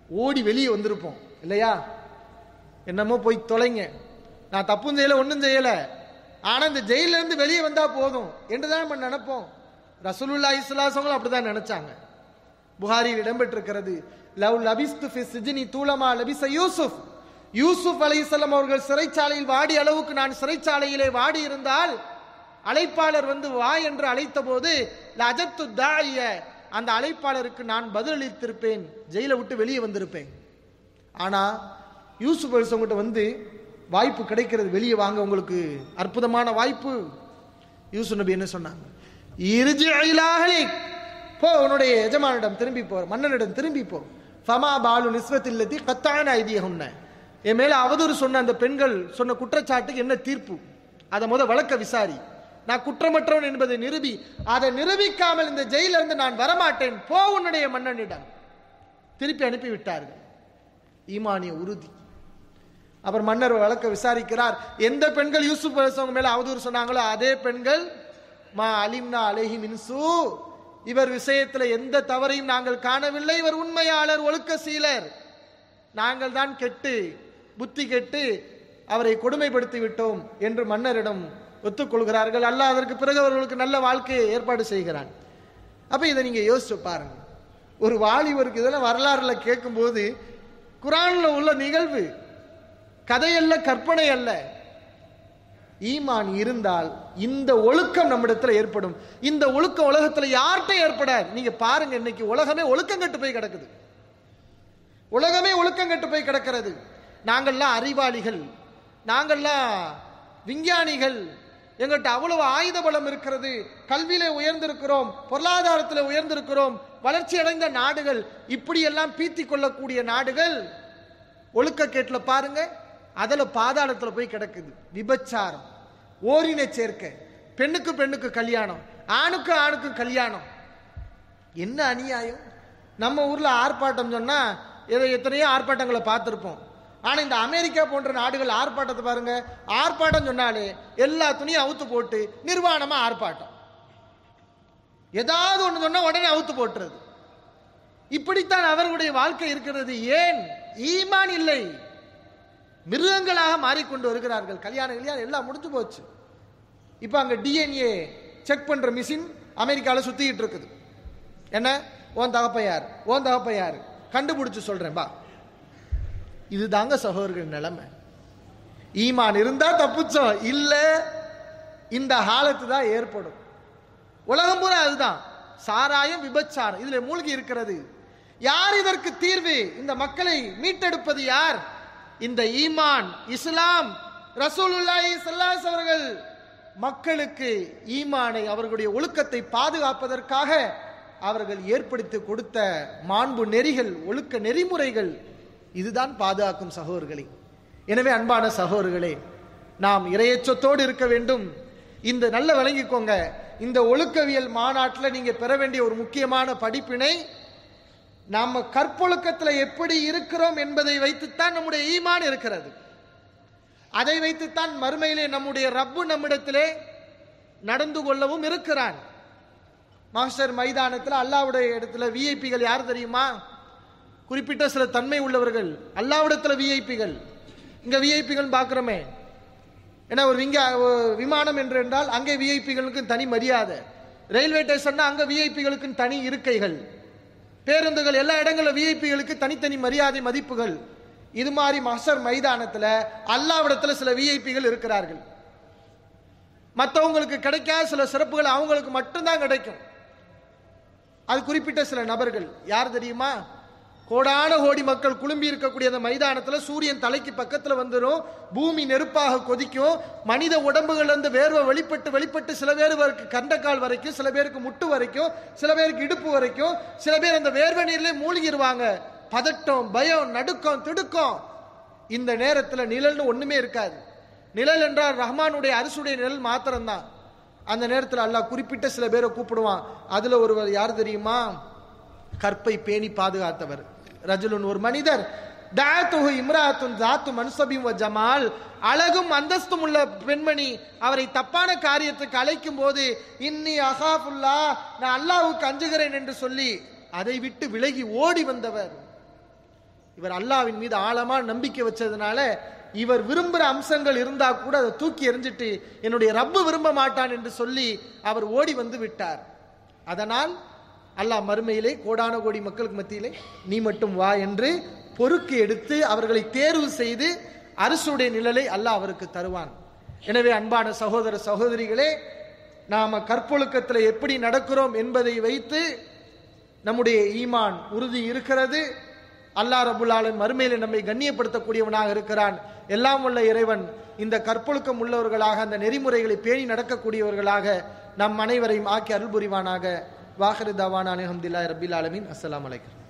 ஓடி வெளியே வந்திருப்போம் இல்லையா என்னமோ போய் தொலைங்க நான் தப்பும் செய்யல ஒன்றும் செய்யல ஆனா இந்த ஜெயில இருந்து வெளியே வந்தா போதும் என்றுதான் நம்ம நினைப்போம் ரசூலுல்லா இஸ்லாசங்களும் அப்படிதான் நினைச்சாங்க புகாரியில் இடம்பெற்றிருக்கிறது லவ் லபிஸ்து ஃபி சிஜ்னி தூலமா லபிச யூசுப் யூசுப் அலைஹிஸ்ஸலாம் அவர்கள் சிறைச்சாலையில் வாடி அளவுக்கு நான் சிறைச்சாலையிலே வாடி இருந்தால் அழைப்பாளர் வந்து வா என்று அழைத்த போது லஜத்து தாய அந்த அழைப்பாளருக்கு நான் பதிலளித்திருப்பேன் ஜெயிலை விட்டு வெளியே வந்திருப்பேன் ஆனா யூசுப் அலிசவங்கிட்ட வந்து வாய்ப்பு கிடைக்கிறது வெளியே வாங்க உங்களுக்கு அற்புதமான வாய்ப்பு யூசுப் நபி என்ன சொன்னாங்க இறுதி போ உன்னுடைய எஜமானிடம் திரும்பி போ மன்னனிடம் திரும்பி போ ஃபமா பாலு நிஸ்வத்தில்லத்தி கத்தான ஐதியகும்ன என் மேல அவதூறு சொன்ன அந்த பெண்கள் சொன்ன குற்றச்சாட்டுக்கு என்ன தீர்ப்பு அதை முத வழக்க விசாரி நான் குற்றமற்றவன் என்பதை நிரூபி அதை நிரூபிக்காமல் இந்த ஜெயில இருந்து நான் வரமாட்டேன் போ உன்னுடைய மன்னனிடம் திருப்பி அனுப்பி விட்டார்கள் ஈமானிய உறுதி அப்புறம் மன்னர் வழக்க விசாரிக்கிறார் எந்த பெண்கள் யூசுப் அலிஸ்லாம் மேல அவதூறு சொன்னாங்களோ அதே பெண்கள் மா அலிம்னா அலைஹி மின்சு இவர் விஷயத்துல எந்த தவறையும் நாங்கள் காணவில்லை இவர் உண்மையாளர் ஒழுக்க சீலர் நாங்கள் தான் கெட்டு புத்தி கெட்டு அவரை கொடுமைப்படுத்தி விட்டோம் என்று மன்னரிடம் ஒத்துக்கொள்கிறார்கள் அல்லாஹ் அதற்கு பிறகு அவர்களுக்கு நல்ல வாழ்க்கையை ஏற்பாடு செய்கிறான் அப்ப இதை நீங்க யோசிச்சு பாருங்க ஒரு வாலிபருக்கு இதெல்லாம் வரலாறுல கேட்கும்போது குரான்ல உள்ள நிகழ்வு கதையல்ல கற்பனை அல்ல ஈமான் இருந்தால் இந்த ஒழுக்கம் நம்மிடத்துல ஏற்படும் இந்த ஒழுக்கம் உலகத்துல யார்கிட்ட ஏற்படாது நீங்க பாருங்க இன்னைக்கு உலகமே ஒழுக்கம் கட்டு போய் கிடக்குது உலகமே ஒழுக்கம் கட்டு போய் கிடக்கிறது நாங்கள்லாம் அறிவாளிகள் நாங்கள்லாம் விஞ்ஞானிகள் எங்கிட்ட அவ்வளவு ஆயுத பலம் இருக்கிறது கல்வியில உயர்ந்திருக்கிறோம் பொருளாதாரத்தில் உயர்ந்திருக்கிறோம் வளர்ச்சி அடைந்த நாடுகள் இப்படி எல்லாம் பீத்தி கொள்ளக்கூடிய நாடுகள் ஒழுக்கக்கேட்டில் பாருங்க அதுல பாதாளத்துல போய் கிடக்குது விபச்சாரம் ஓரின சேர்க்கை பெண்ணுக்கு பெண்ணுக்கு கல்யாணம் ஆணுக்கு ஆணுக்கு கல்யாணம் என்ன அநியாயம் நம்ம ஊர்ல ஆர்ப்பாட்டம் சொன்னா இதை எத்தனையோ ஆர்ப்பாட்டங்களை பார்த்துருப்போம் ஆனா இந்த அமெரிக்கா போன்ற நாடுகள் ஆர்ப்பாட்டத்தை பாருங்க ஆர்ப்பாட்டம் சொன்னாலே எல்லா துணியும் அவுத்து போட்டு நிர்வாணமா ஆர்ப்பாட்டம் ஏதாவது ஒண்ணு சொன்னா உடனே அவுத்து போட்டுறது இப்படித்தான் அவர்களுடைய வாழ்க்கை இருக்கிறது ஏன் ஈமான் இல்லை மிருகங்களாக மாறிக்கொண்டு வருகிறார்கள் கல்யாணம் கல்யாணம் எல்லாம் முடிஞ்சு போச்சு இப்போ அங்க டிஎன்ஏ செக் பண்ற மிஷின் அமெரிக்கால சுத்திக்கிட்டு இருக்குது என்ன ஓன் தகப்ப யார் ஓன் தகப்ப யார் கண்டுபிடிச்சு சொல்றேன் பா இதுதாங்க சகோதரர்கள் நிலைமை ஈமான் இருந்தா தப்புச்சோம் இல்ல இந்த ஹாலத்து தான் ஏற்படும் உலகம் பூரா அதுதான் சாராயம் விபச்சாரம் இதுல மூழ்கி இருக்கிறது யார் இதற்கு தீர்வு இந்த மக்களை மீட்டெடுப்பது யார் இந்த ஈமான் இஸ்லாம் ரசூலுல்லாஹி ஸல்லல்லாஹு அவர்கள் மக்களுக்கு ஈமானை அவர்களுடைய ஒழுக்கத்தை பாதுகாப்பதற்காக அவர்கள் ஏற்படுத்தி கொடுத்த மாண்பு நெறிகள் ஒழுக்க நெறிமுறைகள் இதுதான் பாதுகாக்கும் சகோதரர்களே எனவே அன்பான சகோதரர்களே நாம் இரையச்சத்தோடு இருக்க வேண்டும் இந்த நல்ல விளங்கிக்கோங்க இந்த ஒழுக்கவியல் மாநாட்டில் நீங்க பெற வேண்டிய ஒரு முக்கியமான படிப்பினை நாம கற்பொழுக்கத்துல எப்படி இருக்கிறோம் என்பதை வைத்துத்தான் நம்முடைய ஈமான் இருக்கிறது அதை வைத்துத்தான் மறுமையிலே நம்முடைய ரப்பு நம்மிடத்திலே நடந்து கொள்ளவும் இருக்கிறான் மாஸ்டர் மைதானத்தில் அல்லாவுடைய இடத்துல விஐபிகள் யார் தெரியுமா குறிப்பிட்ட சில தன்மை உள்ளவர்கள் அல்லாவிடத்துல விஐபிகள் இங்க விஐபிகள் பார்க்கிறோமே ஏன்னா ஒரு விங்க ஒரு விமானம் என்று என்றால் அங்கே விஐபிகளுக்கு தனி மரியாதை ரயில்வே ஸ்டேஷன்னா அங்க விஐபிகளுக்கு தனி இருக்கைகள் பேருந்துகள் எல்லா இடங்களிலும் விஐபிகளுக்கு தனித்தனி மரியாதை மதிப்புகள் இது மாதிரி மசர் மைதானத்துல அல்லாவிடத்துல சில விஐபிகள் இருக்கிறார்கள் மற்றவங்களுக்கு கிடைக்காத சில சிறப்புகள் அவங்களுக்கு மட்டும்தான் கிடைக்கும் அது குறிப்பிட்ட சில நபர்கள் யார் தெரியுமா கோடான கோடி மக்கள் குழும்பி இருக்கக்கூடிய அந்த மைதானத்துல சூரியன் தலைக்கு பக்கத்துல வந்துடும் பூமி நெருப்பாக கொதிக்கும் மனித உடம்புகள் வந்து வேர்வை வெளிப்பட்டு வெளிப்பட்டு சில பேருக்கு கண்டக்கால் வரைக்கும் சில பேருக்கு முட்டு வரைக்கும் சில பேருக்கு இடுப்பு வரைக்கும் சில பேர் அந்த வேர்வை நீர்ல மூழ்கிடுவாங்க பதட்டம் பயம் நடுக்கம் திடுக்கம் இந்த நேரத்துல நிழல்னு ஒண்ணுமே இருக்காது நிழல் என்றால் ரஹ்மானுடைய அரசுடைய நிழல் மாத்திரம்தான் அந்த நேரத்தில் அல்லாஹ் குறிப்பிட்ட சில பேரை கூப்பிடுவான் அதுல ஒருவர் யார் தெரியுமா கற்பை பேணி பாதுகாத்தவர் ரஜுலுன் ஒரு மனிதர் தாத்துஹு இம்ராத்துன் தாத்து மன்சபிம் வ ஜமால் அழகும் அந்தஸ்தும் உள்ள பெண்மணி அவரை தப்பான காரியத்துக்கு அழைக்கும் போது இன்னி அகாஃபுல்லா நான் அல்லாஹ்வுக்கு அஞ்சுகிறேன் என்று சொல்லி அதை விட்டு விலகி ஓடி வந்தவர் இவர் அல்லாவின் மீது ஆழமா நம்பிக்கை வச்சதுனால இவர் விரும்புகிற அம்சங்கள் இருந்தா கூட அதை தூக்கி எறிஞ்சிட்டு என்னுடைய ரப்பு விரும்ப மாட்டான் என்று சொல்லி அவர் ஓடி வந்து விட்டார் அதனால் அல்லாஹ் மறுமையிலே கோடான கோடி மக்களுக்கு மத்தியிலே நீ மட்டும் வா என்று பொறுக்கு எடுத்து அவர்களை தேர்வு செய்து அரசுடைய நிழலை அல்லாஹ் அவருக்கு தருவான் எனவே அன்பான சகோதர சகோதரிகளே நாம கற்பொழுக்கத்தில் எப்படி நடக்கிறோம் என்பதை வைத்து நம்முடைய ஈமான் உறுதி இருக்கிறது அல்லாஹ் ரபுல் ஆலன் மறுமையில நம்மை கண்ணியப்படுத்தக்கூடியவனாக இருக்கிறான் எல்லாம் உள்ள இறைவன் இந்த கற்பொழுக்கம் உள்ளவர்களாக அந்த நெறிமுறைகளை பேணி நடக்கக்கூடியவர்களாக நம் அனைவரையும் ஆக்கி அருள் புரிவானாக வாஹரு தவான் அலமதுல்லா ரபில் ஆலமின் அஸ்ஸலாமு அலைக்கும்